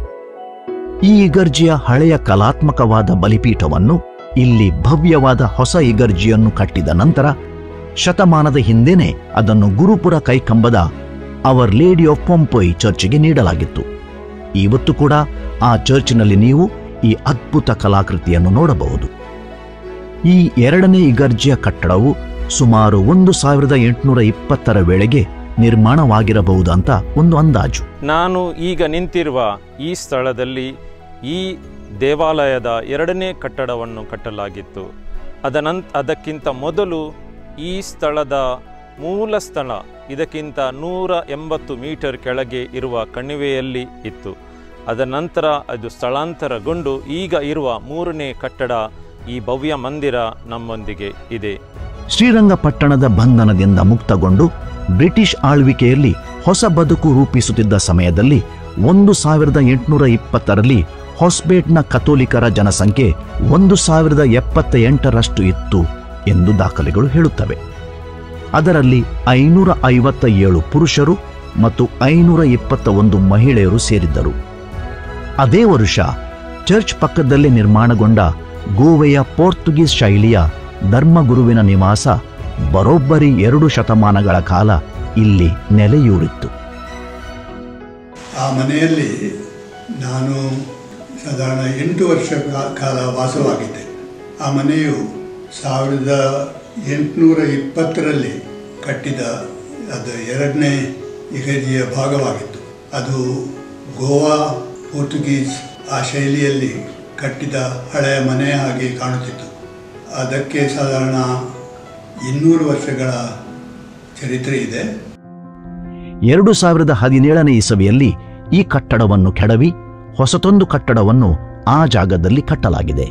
ಈ ಇಗರ್ಜಿಯ ಹಳೆಯ ಕಲಾತ್ಮಕವಾದ ಬಲಿಪೀಠವನ್ನು ಇಲ್ಲಿ ಭವ್ಯವಾದ ಹೊಸ ಇಗರ್ಜಿಯನ್ನು ಕಟ್ಟಿದ ನಂತರ ಶತಮಾನದ ಹಿಂದೆನೇ ಅದನ್ನು ಗುರುಪುರ ಕೈಕಂಬದ ಅವರ್ ಲೇಡಿ ಆಫ್ ಪೊಂಪೊಯ್ ಚರ್ಚ್ಗೆ ನೀಡಲಾಗಿತ್ತು ಇವತ್ತು ಕೂಡ ಆ ಚರ್ಚ್ನಲ್ಲಿ ನೀವು ಈ ಅದ್ಭುತ ಕಲಾಕೃತಿಯನ್ನು ನೋಡಬಹುದು ಈ ಎರಡನೇ ಇಗರ್ಜಿಯ ಕಟ್ಟಡವು ಸುಮಾರು ಒಂದು ಸಾವಿರದ ಎಂಟುನೂರ ಇಪ್ಪತ್ತರ ವೇಳೆಗೆ ನಿರ್ಮಾಣವಾಗಿರಬಹುದು ಅಂತ ಒಂದು ಅಂದಾಜು ನಾನು ಈಗ ನಿಂತಿರುವ ಈ ಸ್ಥಳದಲ್ಲಿ ಈ ದೇವಾಲಯದ ಎರಡನೇ ಕಟ್ಟಡವನ್ನು ಕಟ್ಟಲಾಗಿತ್ತು ಅದನಂತ ಅದಕ್ಕಿಂತ ಮೊದಲು ಈ ಸ್ಥಳದ ಮೂಲ ಸ್ಥಳ ಇದಕ್ಕಿಂತ ನೂರ ಎಂಬತ್ತು ಮೀಟರ್ ಕೆಳಗೆ ಇರುವ ಕಣಿವೆಯಲ್ಲಿ ಇತ್ತು ಅದರ ನಂತರ ಅದು ಸ್ಥಳಾಂತರಗೊಂಡು ಈಗ ಇರುವ ಮೂರನೇ ಕಟ್ಟಡ ಈ ಭವ್ಯ ಮಂದಿರ ನಮ್ಮೊಂದಿಗೆ ಇದೆ ಶ್ರೀರಂಗಪಟ್ಟಣದ ಬಂಧನದಿಂದ ಮುಕ್ತಗೊಂಡು ಬ್ರಿಟಿಷ್ ಆಳ್ವಿಕೆಯಲ್ಲಿ ಹೊಸ ಬದುಕು ರೂಪಿಸುತ್ತಿದ್ದ ಸಮಯದಲ್ಲಿ ಒಂದು ಸಾವಿರದ ಎಂಟುನೂರ ಇಪ್ಪತ್ತರಲ್ಲಿ ಹೊಸ್ಬೇಟ್ನ ಕಥೋಲಿಕರ ಜನಸಂಖ್ಯೆ ಒಂದು ಸಾವಿರದ ಎಪ್ಪತ್ತ ಎಂಟರಷ್ಟು ಇತ್ತು ಎಂದು ದಾಖಲೆಗಳು ಹೇಳುತ್ತವೆ ಅದರಲ್ಲಿ ಐನೂರ ಐವತ್ತ ಏಳು ಪುರುಷರು ಮತ್ತು ಐನೂರ ಇಪ್ಪತ್ತ ಒಂದು ಮಹಿಳೆಯರು ಸೇರಿದ್ದರು ಅದೇ ವರುಷ ಚರ್ಚ್ ಪಕ್ಕದಲ್ಲೇ ನಿರ್ಮಾಣಗೊಂಡ ಗೋವೆಯ ಪೋರ್ಚುಗೀಸ್ ಶೈಲಿಯ ಧರ್ಮಗುರುವಿನ ನಿವಾಸ ಬರೋಬ್ಬರಿ ಎರಡು ಶತಮಾನಗಳ ಕಾಲ ಇಲ್ಲಿ ನೆಲೆಯೂರಿತ್ತು ಆ ಮನೆಯಲ್ಲಿ ನಾನು ಸಾಧಾರಣ ಎಂಟು ವರ್ಷ ಕಾ- ಕಾಲ ವಾಸವಾಗಿದ್ದೆ ಆ ಮನೆಯು ಸಾವಿರದ ಎಂಟುನೂರ ಇಪ್ಪತ್ತರಲ್ಲಿ ಕಟ್ಟಿದ ಅದು ಎರಡನೇ ಇಗಜಿಯ ಭಾಗವಾಗಿತ್ತು ಅದು ಗೋವಾ ಪೋರ್ಚುಗೀಸ್ ಆ ಶೈಲಿಯಲ್ಲಿ ಕಟ್ಟಿದ ಹಳೆಯ ಮನೆ ಹಾಗೆ ಕಾಣುತ್ತಿತ್ತು ಅದಕ್ಕೆ ಸಾಧಾರಣ ಇನ್ನೂರು ವರ್ಷಗಳ ಚರಿತ್ರೆ ಇದೆ ಎರಡು ಸಾವಿರದ ಹದಿನೇಳನೇ ಇಸವಿಯಲ್ಲಿ ಈ ಕಟ್ಟಡವನ್ನು ಕೆಡವಿ ಹೊಸತೊಂದು ಕಟ್ಟಡವನ್ನು ಆ ಜಾಗದಲ್ಲಿ ಕಟ್ಟಲಾಗಿದೆ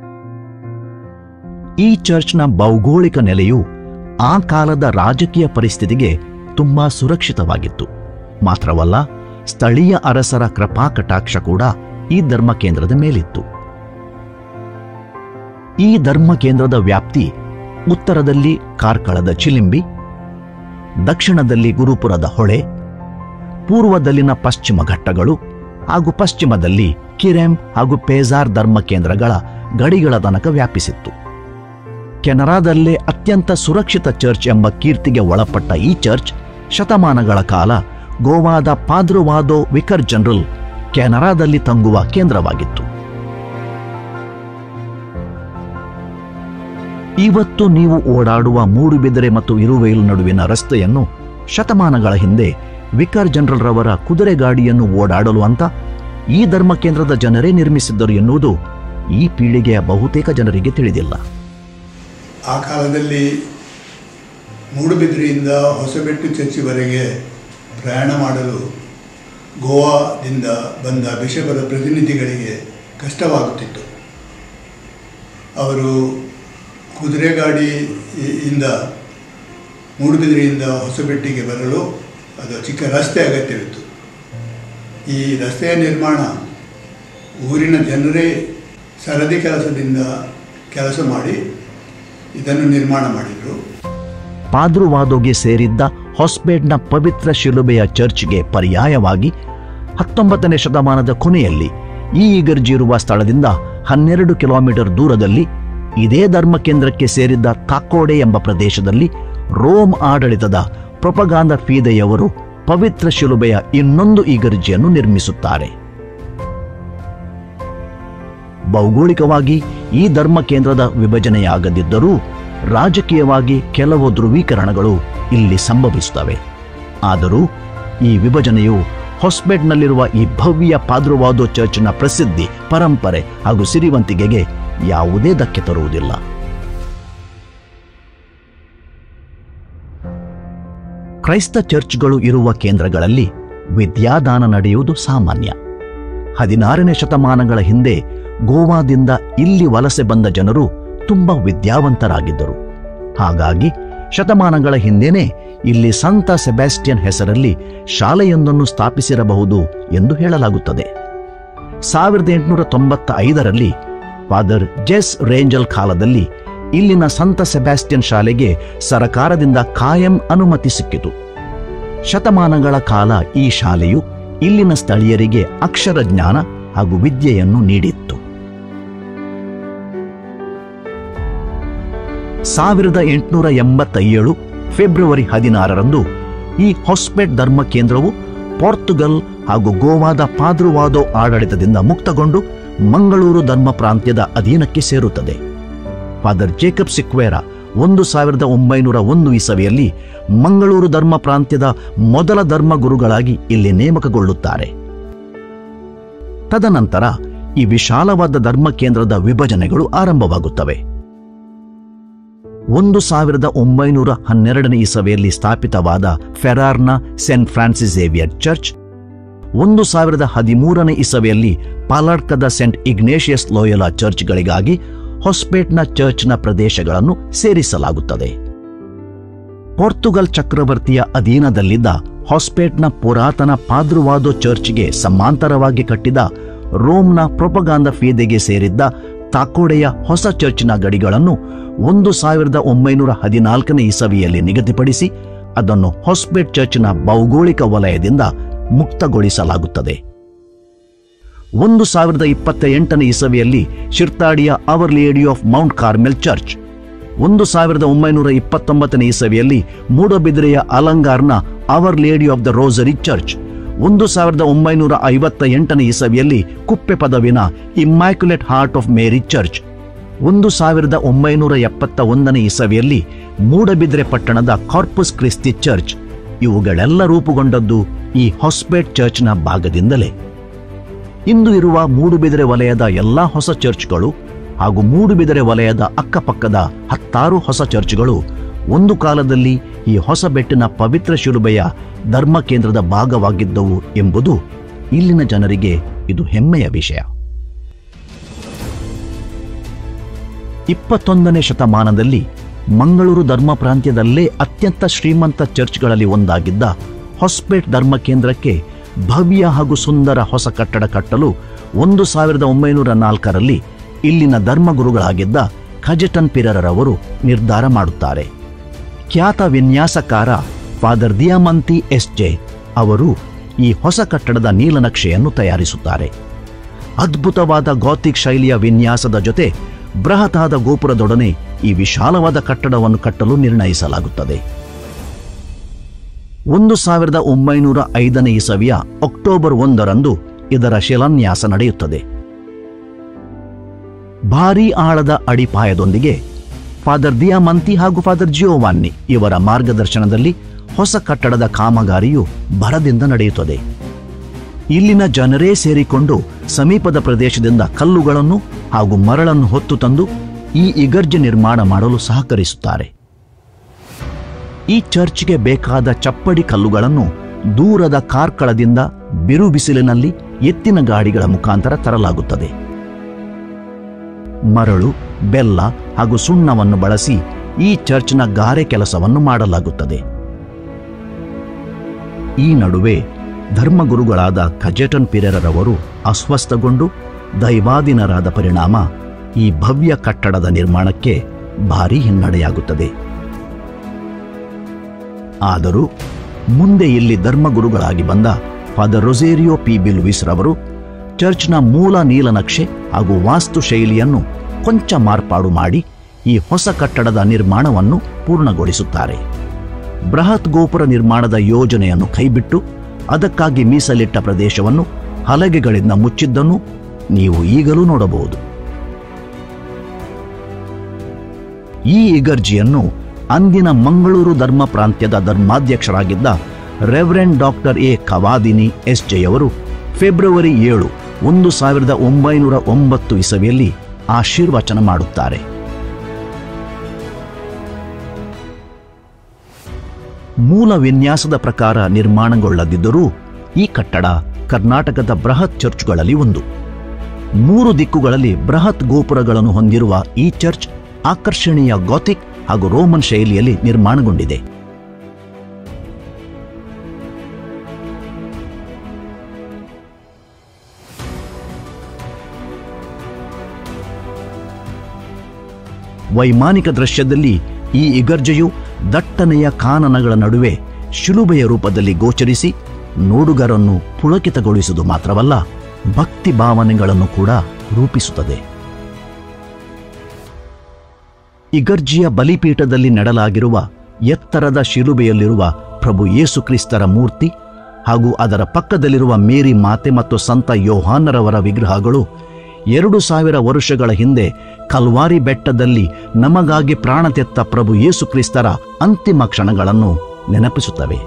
ಈ ಚರ್ಚ್ನ ಭೌಗೋಳಿಕ ನೆಲೆಯು ಆ ಕಾಲದ ರಾಜಕೀಯ ಪರಿಸ್ಥಿತಿಗೆ ತುಂಬಾ ಸುರಕ್ಷಿತವಾಗಿತ್ತು ಮಾತ್ರವಲ್ಲ ಸ್ಥಳೀಯ ಅರಸರ ಕೃಪಾ ಕಟಾಕ್ಷ ಕೂಡ ಈ ಧರ್ಮ ಕೇಂದ್ರದ ಮೇಲಿತ್ತು ಈ ಧರ್ಮ ಕೇಂದ್ರದ ವ್ಯಾಪ್ತಿ ಉತ್ತರದಲ್ಲಿ ಕಾರ್ಕಳದ ಚಿಲಿಂಬಿ ದಕ್ಷಿಣದಲ್ಲಿ ಗುರುಪುರದ ಹೊಳೆ ಪೂರ್ವದಲ್ಲಿನ ಪಶ್ಚಿಮ ಘಟ್ಟಗಳು ಹಾಗೂ ಪಶ್ಚಿಮದಲ್ಲಿ ಕಿರೆಂ ಹಾಗೂ ಪೇಜಾರ್ ಧರ್ಮ ಕೇಂದ್ರಗಳ ಗಡಿಗಳ ತನಕ ವ್ಯಾಪಿಸಿತ್ತು ಕೆನರಾದಲ್ಲೇ ಅತ್ಯಂತ ಸುರಕ್ಷಿತ ಚರ್ಚ್ ಎಂಬ ಕೀರ್ತಿಗೆ ಒಳಪಟ್ಟ ಈ ಚರ್ಚ್ ಶತಮಾನಗಳ ಕಾಲ ಗೋವಾದ ಪಾದ್ರುವಾದೋ ವಿಕರ್ ಜನರಲ್ ಕೆನರಾದಲ್ಲಿ ತಂಗುವ ಕೇಂದ್ರವಾಗಿತ್ತು ಇವತ್ತು ನೀವು ಓಡಾಡುವ ಮೂಡುಬಿದಿರೆ ಮತ್ತು ಇರುವೆಯಿಲ್ ನಡುವಿನ ರಸ್ತೆಯನ್ನು ಶತಮಾನಗಳ ಹಿಂದೆ ವಿಕರ್ ಜನರಲ್ ರವರ ಕುದುರೆ ಗಾಡಿಯನ್ನು ಓಡಾಡಲು ಅಂತ ಈ ಧರ್ಮ ಕೇಂದ್ರದ ಜನರೇ ನಿರ್ಮಿಸಿದ್ದರು ಎನ್ನುವುದು ಈ ಪೀಳಿಗೆಯ ಬಹುತೇಕ ಜನರಿಗೆ ತಿಳಿದಿಲ್ಲ ಆ ಕಾಲದಲ್ಲಿ ಮೂಡುಬಿದ್ರಿಯಿಂದ ಹೊಸಬೆಟ್ಟು ಚರ್ಚಿವರೆಗೆ ಪ್ರಯಾಣ ಮಾಡಲು ಗೋವಾದಿಂದ ಬಂದ ಬಿಷಪರ ಪ್ರತಿನಿಧಿಗಳಿಗೆ ಕಷ್ಟವಾಗುತ್ತಿತ್ತು ಅವರು ಕುದುರೆ ಗಾಡಿ ಇ- ಇಂದ ಮೂಡುಬಿದ್ರಿಯಿಂದ ಹೊಸಬೆಟ್ಟಿಗೆ ಬರಲು ಅದು ಚಿಕ್ಕ ರಸ್ತೆ ಅಗತ್ಯವಿತ್ತು ಈ ರಸ್ತೆಯ ನಿರ್ಮಾಣ ಊರಿನ ಜನರೇ ಸರದಿ ಕೆಲಸದಿಂದ ಕೆಲಸ ಮಾಡಿ ಇದನ್ನು ನಿರ್ಮಾಣ ಮಾಡಿದರು ಪಾದ್ರುವಾದೋಗೆ ಸೇರಿದ್ದ ಹೊಸ್ಬೇಡ್ನ ಪವಿತ್ರ ಶಿಲುಬೆಯ ಚರ್ಚ್ಗೆ ಪರ್ಯಾಯವಾಗಿ ಹತ್ತೊಂಬತ್ತನೇ ಶತಮಾನದ ಕೊನೆಯಲ್ಲಿ ಈ ಇಗರ್ಜಿ ಇರುವ ಸ್ಥಳದಿಂದ ಹನ್ನೆರಡು ಕಿಲೋಮೀಟರ್ ದೂರದಲ್ಲಿ ಇದೇ ಧರ್ಮ ಕೇಂದ್ರಕ್ಕೆ ಸೇರಿದ್ದ ತಾಕೋಡೆ ಎಂಬ ಪ್ರದೇಶದಲ್ಲಿ ರೋಮ್ ಆಡಳಿತದ ಪ್ರೊಪಗಾಂದ ಫೀದೆಯವರು ಪವಿತ್ರ ಶಿಲುಬೆಯ ಇನ್ನೊಂದು ಇಗರ್ಜಿಯನ್ನು ನಿರ್ಮಿಸುತ್ತಾರೆ ಭೌಗೋಳಿಕವಾಗಿ ಈ ಧರ್ಮ ಕೇಂದ್ರದ ವಿಭಜನೆಯಾಗದಿದ್ದರೂ ರಾಜಕೀಯವಾಗಿ ಕೆಲವು ಧ್ರುವೀಕರಣಗಳು ಇಲ್ಲಿ ಸಂಭವಿಸುತ್ತವೆ ಆದರೂ ಈ ವಿಭಜನೆಯು ಹೊಸ್ಬೆಡ್ನಲ್ಲಿರುವ ಈ ಭವ್ಯ ಪಾದ್ರುವಾದೋ ಚರ್ಚ್ನ ಪ್ರಸಿದ್ಧಿ ಪರಂಪರೆ ಹಾಗೂ ಸಿರಿವಂತಿಕೆಗೆ ಯಾವುದೇ ಧಕ್ಕೆ ತರುವುದಿಲ್ಲ ಕ್ರೈಸ್ತ ಚರ್ಚ್ಗಳು ಇರುವ ಕೇಂದ್ರಗಳಲ್ಲಿ ವಿದ್ಯಾದಾನ ನಡೆಯುವುದು ಸಾಮಾನ್ಯ ಹದಿನಾರನೇ ಶತಮಾನಗಳ ಹಿಂದೆ ಗೋವಾದಿಂದ ಇಲ್ಲಿ ವಲಸೆ ಬಂದ ಜನರು ತುಂಬ ವಿದ್ಯಾವಂತರಾಗಿದ್ದರು ಹಾಗಾಗಿ ಶತಮಾನಗಳ ಹಿಂದೆನೇ ಇಲ್ಲಿ ಸಂತ ಸೆಬಾಸ್ಟಿಯನ್ ಹೆಸರಲ್ಲಿ ಶಾಲೆಯೊಂದನ್ನು ಸ್ಥಾಪಿಸಿರಬಹುದು ಎಂದು ಹೇಳಲಾಗುತ್ತದೆ ಸಾವಿರದ ಎಂಟುನೂರ ತೊಂಬತ್ತ ಐದರಲ್ಲಿ ಫಾದರ್ ಜೆಸ್ ರೇಂಜಲ್ ಕಾಲದಲ್ಲಿ ಇಲ್ಲಿನ ಸಂತ ಸೆಬಾಸ್ಟಿಯನ್ ಶಾಲೆಗೆ ಸರಕಾರದಿಂದ ಕಾಯಂ ಅನುಮತಿ ಸಿಕ್ಕಿತು ಶತಮಾನಗಳ ಕಾಲ ಈ ಶಾಲೆಯು ಇಲ್ಲಿನ ಸ್ಥಳೀಯರಿಗೆ ಅಕ್ಷರ ಜ್ಞಾನ ಹಾಗೂ ವಿದ್ಯೆಯನ್ನು ನೀಡಿತ್ತು ಸಾವಿರದ ಎಂಟುನೂರ ಎಂಬತ್ತೇಳು ಫೆಬ್ರವರಿ ಹದಿನಾರರಂದು ಈ ಹೊಸ್ಪೆಟ್ ಧರ್ಮ ಕೇಂದ್ರವು ಪೋರ್ಚುಗಲ್ ಹಾಗೂ ಗೋವಾದ ಪಾದ್ರುವಾದೋ ಆಡಳಿತದಿಂದ ಮುಕ್ತಗೊಂಡು ಮಂಗಳೂರು ಧರ್ಮ ಪ್ರಾಂತ್ಯದ ಅಧೀನಕ್ಕೆ ಸೇರುತ್ತದೆ ಫಾದರ್ ಜೇಕಬ್ ಸಿಕ್ವೇರ ಒಂದು ಸಾವಿರದ ಒಂಬೈನೂರ ಒಂದು ಇಸವಿಯಲ್ಲಿ ಮಂಗಳೂರು ಧರ್ಮ ಪ್ರಾಂತ್ಯದ ಮೊದಲ ಧರ್ಮ ಗುರುಗಳಾಗಿ ಇಲ್ಲಿ ನೇಮಕಗೊಳ್ಳುತ್ತಾರೆ ತದನಂತರ ಈ ವಿಶಾಲವಾದ ಧರ್ಮ ಕೇಂದ್ರದ ವಿಭಜನೆಗಳು ಆರಂಭವಾಗುತ್ತವೆ ಒಂದು ಸಾವಿರದ ಒಂಬೈನೂರ ಹನ್ನೆರಡನೇ ಇಸವೆಯಲ್ಲಿ ಸ್ಥಾಪಿತವಾದ ಫೆರಾರ್ನ ಸೆಂಟ್ ಫ್ರಾನ್ಸಿಸ್ ಝೇವಿಯರ್ ಚರ್ಚ್ ಒಂದು ಸಾವಿರದ ಹದಿಮೂರನೇ ಇಸವೆಯಲ್ಲಿ ಪಾಲಾಡ್ಕದ ಸೆಂಟ್ ಇಗ್ನೇಷಿಯಸ್ ಲೋಯಲಾ ಚರ್ಚ್ಗಳಿಗಾಗಿ ಹೊಸ್ಪೇಟ್ನ ಚರ್ಚ್ನ ಪ್ರದೇಶಗಳನ್ನು ಸೇರಿಸಲಾಗುತ್ತದೆ ಪೋರ್ಚುಗಲ್ ಚಕ್ರವರ್ತಿಯ ಅಧೀನದಲ್ಲಿದ್ದ ಹಾಸ್ಪೇಟ್ನ ಪುರಾತನ ಪಾದ್ರುವಾದೋ ಚರ್ಚ್ಗೆ ಸಮಾಂತರವಾಗಿ ಕಟ್ಟಿದ ರೋಮ್ನ ಪ್ರೊಪಗಾಂದ ಫೀದೆಗೆ ಸೇರಿದ್ದ ತಾಕೋಡೆಯ ಹೊಸ ಚರ್ಚ್ನ ಗಡಿಗಳನ್ನು ಒಂದು ಸಾವಿರದ ಒಂಬೈನೂರ ಹದಿನಾಲ್ಕನೇ ಇಸವಿಯಲ್ಲಿ ನಿಗದಿಪಡಿಸಿ ಅದನ್ನು ಹೊಸ್ಪೇಟ್ ಚರ್ಚ್ನ ಭೌಗೋಳಿಕ ವಲಯದಿಂದ ಮುಕ್ತಗೊಳಿಸಲಾಗುತ್ತದೆ ಒಂದು ಸಾವಿರದ ಇಪ್ಪತ್ತ ಎಂಟನೇ ಇಸವಿಯಲ್ಲಿ ಶಿರ್ತಾಡಿಯ our lady of mount Carmel church ಒಂದು ಸಾವಿರದ ಒಂಬೈನೂರ ಇಪ್ಪತ್ತೊಂಬತ್ತನೇ ಇಸವಿಯಲ್ಲಿ ಮೂಡಬಿದ್ರೆಯ ಅಲಂಗಾರ್ನ our lady of the rosary church ಒಂದು ಸಾವಿರದ ಒಂಬೈನೂರ ಐವತ್ತ ಎಂಟನೇ ಇಸವಿಯಲ್ಲಿ ಕುಪ್ಪೆ ಪದವಿನ immaculate heart of Mary church ಒಂದು ಸಾವಿರದ ಒಂಬೈನೂರ ಎಪ್ಪತ್ತ ಒಂದನೇ ಇಸವಿಯಲ್ಲಿ ಮೂಡಬಿದ್ರೆ ಪಟ್ಟಣದ ಕಾರ್ಪಸ್ ಕ್ರಿಸ್ತಿ ಚರ್ಚ್ ಇವುಗಳೆಲ್ಲ ರೂಪುಗೊಂಡದ್ದು ಈ ಹಾಸ್ಪೇಟ್ ಚರ್ಚ್ನ ಭಾಗದಿಂದಲೇ ಇಂದು ಇರುವ ಮೂಡುಬಿದಿರೆ ವಲಯದ ಎಲ್ಲಾ ಹೊಸ ಚರ್ಚ್ಗಳು ಹಾಗೂ ಮೂಡುಬಿದಿರೆ ವಲಯದ ಅಕ್ಕಪಕ್ಕದ ಹತ್ತಾರು ಹೊಸ ಚರ್ಚ್ಗಳು ಒಂದು ಕಾಲದಲ್ಲಿ ಈ ಹೊಸ ಬೆಟ್ಟಿನ ಪವಿತ್ರ ಶಿಲುಬೆಯ ಧರ್ಮ ಕೇಂದ್ರದ ಭಾಗವಾಗಿದ್ದವು ಎಂಬುದು ಇಲ್ಲಿನ ಜನರಿಗೆ ಇದು ಹೆಮ್ಮೆಯ ವಿಷಯ ಇಪ್ಪತ್ತೊಂದನೇ ಶತಮಾನದಲ್ಲಿ ಮಂಗಳೂರು ಧರ್ಮ ಪ್ರಾಂತ್ಯದಲ್ಲೇ ಅತ್ಯಂತ ಶ್ರೀಮಂತ ಚರ್ಚ್ಗಳಲ್ಲಿ ಒಂದಾಗಿದ್ದ ಹೊಸ್ಪೇಟ್ ಧರ್ಮ ಕೇಂದ್ರಕ್ಕೆ ಭವ್ಯ ಹಾಗೂ ಸುಂದರ ಹೊಸ ಕಟ್ಟಡ ಕಟ್ಟಲು ಒಂದು ಸಾವಿರದ ಒಂಬೈನೂರ ನಾಲ್ಕರಲ್ಲಿ ಇಲ್ಲಿನ ಧರ್ಮಗುರುಗಳಾಗಿದ್ದ ಖಜಟನ್ ಪಿರರವರು ನಿರ್ಧಾರ ಮಾಡುತ್ತಾರೆ ಖ್ಯಾತ ವಿನ್ಯಾಸಕಾರ ಫಾದರ್ ದಿಯಾಮಂತಿ ಎಸ್ ಜೆ ಅವರು ಈ ಹೊಸ ಕಟ್ಟಡದ ನೀಲನಕ್ಷೆಯನ್ನು ತಯಾರಿಸುತ್ತಾರೆ ಅದ್ಭುತವಾದ ಗಾತಿಕ್ ಶೈಲಿಯ ವಿನ್ಯಾಸದ ಜೊತೆ ಬೃಹತಾದ ಗೋಪುರದೊಡನೆ ಈ ವಿಶಾಲವಾದ ಕಟ್ಟಡವನ್ನು ಕಟ್ಟಲು ನಿರ್ಣಯಿಸಲಾಗುತ್ತದೆ ಒಂದು ಸಾವಿರದ ಒಂಬೈನೂರ ಐದನೇ ಇಸವಿಯ ಅಕ್ಟೋಬರ್ ಒಂದರಂದು ಇದರ ಶಿಲಾನ್ಯಾಸ ನಡೆಯುತ್ತದೆ ಭಾರೀ ಆಳದ ಅಡಿಪಾಯದೊಂದಿಗೆ ಫಾದರ್ ದಿಯಾಮಂತಿ ಹಾಗೂ ಫಾದರ್ ಜಿಯೋವಾನ್ನಿ ಇವರ ಮಾರ್ಗದರ್ಶನದಲ್ಲಿ ಹೊಸ ಕಟ್ಟಡದ ಕಾಮಗಾರಿಯು ಭರದಿಂದ ನಡೆಯುತ್ತದೆ ಇಲ್ಲಿನ ಜನರೇ ಸೇರಿಕೊಂಡು ಸಮೀಪದ ಪ್ರದೇಶದಿಂದ ಕಲ್ಲುಗಳನ್ನು ಹಾಗೂ ಮರಳನ್ನು ಹೊತ್ತು ತಂದು ಈ ಇಗರ್ಜೆ ನಿರ್ಮಾಣ ಮಾಡಲು ಸಹಕರಿಸುತ್ತಾರೆ ಈ ಚರ್ಚ್ಗೆ ಬೇಕಾದ ಚಪ್ಪಡಿ ಕಲ್ಲುಗಳನ್ನು ದೂರದ ಕಾರ್ಕಳದಿಂದ ಬಿರು ಬಿಸಿಲಿನಲ್ಲಿ ಎತ್ತಿನ ಗಾಡಿಗಳ ಮುಖಾಂತರ ತರಲಾಗುತ್ತದೆ ಮರಳು ಬೆಲ್ಲ ಹಾಗೂ ಸುಣ್ಣವನ್ನು ಬಳಸಿ ಈ ಚರ್ಚ್ನ ಗಾರೆ ಕೆಲಸವನ್ನು ಮಾಡಲಾಗುತ್ತದೆ ಈ ನಡುವೆ ಧರ್ಮಗುರುಗಳಾದ ಖಜೆಟನ್ ಪಿರೆರರವರು ಅಸ್ವಸ್ಥಗೊಂಡು ದೈವಾಧೀನರಾದ ಪರಿಣಾಮ ಈ ಭವ್ಯ ಕಟ್ಟಡದ ನಿರ್ಮಾಣಕ್ಕೆ ಭಾರೀ ಹಿನ್ನಡೆಯಾಗುತ್ತದೆ ಆದರೂ ಮುಂದೆ ಇಲ್ಲಿ ಧರ್ಮಗುರುಗಳಾಗಿ ಬಂದ ಫಾದರ್ ರೊಸೇರಿಯೋ ಪಿ ಬಿಲ್ವಿಸ್ ರವರು ಚರ್ಚ್ನ ಮೂಲ ನೀಲನಕ್ಷೆ ಹಾಗೂ ವಾಸ್ತು ಶೈಲಿಯನ್ನು ಕೊಂಚ ಮಾರ್ಪಾಡು ಮಾಡಿ ಈ ಹೊಸ ಕಟ್ಟಡದ ನಿರ್ಮಾಣವನ್ನು ಪೂರ್ಣಗೊಳಿಸುತ್ತಾರೆ ಬೃಹತ್ ಗೋಪುರ ನಿರ್ಮಾಣದ ಯೋಜನೆಯನ್ನು ಕೈಬಿಟ್ಟು ಅದಕ್ಕಾಗಿ ಮೀಸಲಿಟ್ಟ ಪ್ರದೇಶವನ್ನು ಹಲಗೆಗಳಿಂದ ಮುಚ್ಚಿದ್ದನ್ನು ನೀವು ಈಗಲೂ ನೋಡಬಹುದು ಈ ಇಗರ್ಜಿಯನ್ನು ಅಂದಿನ ಮಂಗಳೂರು ಧರ್ಮ ಪ್ರಾಂತ್ಯದ ಧರ್ಮಾಧ್ಯಕ್ಷರಾಗಿದ್ದ reverend doctor A Cavadini S ಜೆಯವರು ಫೆಬ್ರವರಿ ಏಳು ಒಂದು ಸಾವಿರದ ಒಂಬೈನೂರ ಒಂಬತ್ತು ಇಸವಿಯಲ್ಲಿ ಆಶೀರ್ವಚನ ಮಾಡುತ್ತಾರೆ ಮೂಲ ವಿನ್ಯಾಸದ ಪ್ರಕಾರ ನಿರ್ಮಾಣಗೊಳ್ಳದಿದ್ದರೂ ಈ ಕಟ್ಟಡ ಕರ್ನಾಟಕದ ಬೃಹತ್ ಚರ್ಚ್ಗಳಲ್ಲಿ ಒಂದು ಮೂರು ದಿಕ್ಕುಗಳಲ್ಲಿ ಬೃಹತ್ ಗೋಪುರಗಳನ್ನು ಹೊಂದಿರುವ ಈ ಚರ್ಚ್ ಆಕರ್ಷಣೀಯ ಗಾಥಿಕ್ ಹಾಗೂ ರೋಮನ್ ಶೈಲಿಯಲ್ಲಿ ನಿರ್ಮಾಣಗೊಂಡಿದೆ ವೈಮಾನಿಕ ದೃಶ್ಯದಲ್ಲಿ ಈ ಇಗರ್ಜೆಯು ದಟ್ಟನೆಯ ಕಾನನಗಳ ನಡುವೆ ಶಿಲುಬೆಯ ರೂಪದಲ್ಲಿ ಗೋಚರಿಸಿ ನೋಡುಗರನ್ನು ಪುಳಕಿತಗೊಳಿಸುವುದು ಮಾತ್ರವಲ್ಲ ಭಕ್ತಿ ಭಾವನೆಗಳನ್ನು ಕೂಡ ರೂಪಿಸುತ್ತದೆ ಇಗರ್ಜಿಯ ಬಲಿಪೀಠದಲ್ಲಿ ನೆಡಲಾಗಿರುವ ಎತ್ತರದ ಶಿಲುಬೆಯಲ್ಲಿರುವ ಪ್ರಭು ಯೇಸು ಕ್ರಿಸ್ತರ ಮೂರ್ತಿ ಹಾಗೂ ಅದರ ಪಕ್ಕದಲ್ಲಿರುವ ಮೇರಿ ಮಾತೆ ಮತ್ತು ಸಂತ ಯೋಹಾನರವರ ವಿಗ್ರಹಗಳು ಎರಡು ಸಾವಿರ ವರ್ಷಗಳ ಹಿಂದೆ ಕಲ್ವಾರಿ ಬೆಟ್ಟದಲ್ಲಿ ನಮಗಾಗಿ ಪ್ರಾಣ ತೆತ್ತ ಪ್ರಭು ಯೇಸು ಕ್ರಿಸ್ತರ ಅಂತಿಮ ಕ್ಷಣಗಳನ್ನು ನೆನಪಿಸುತ್ತವೆ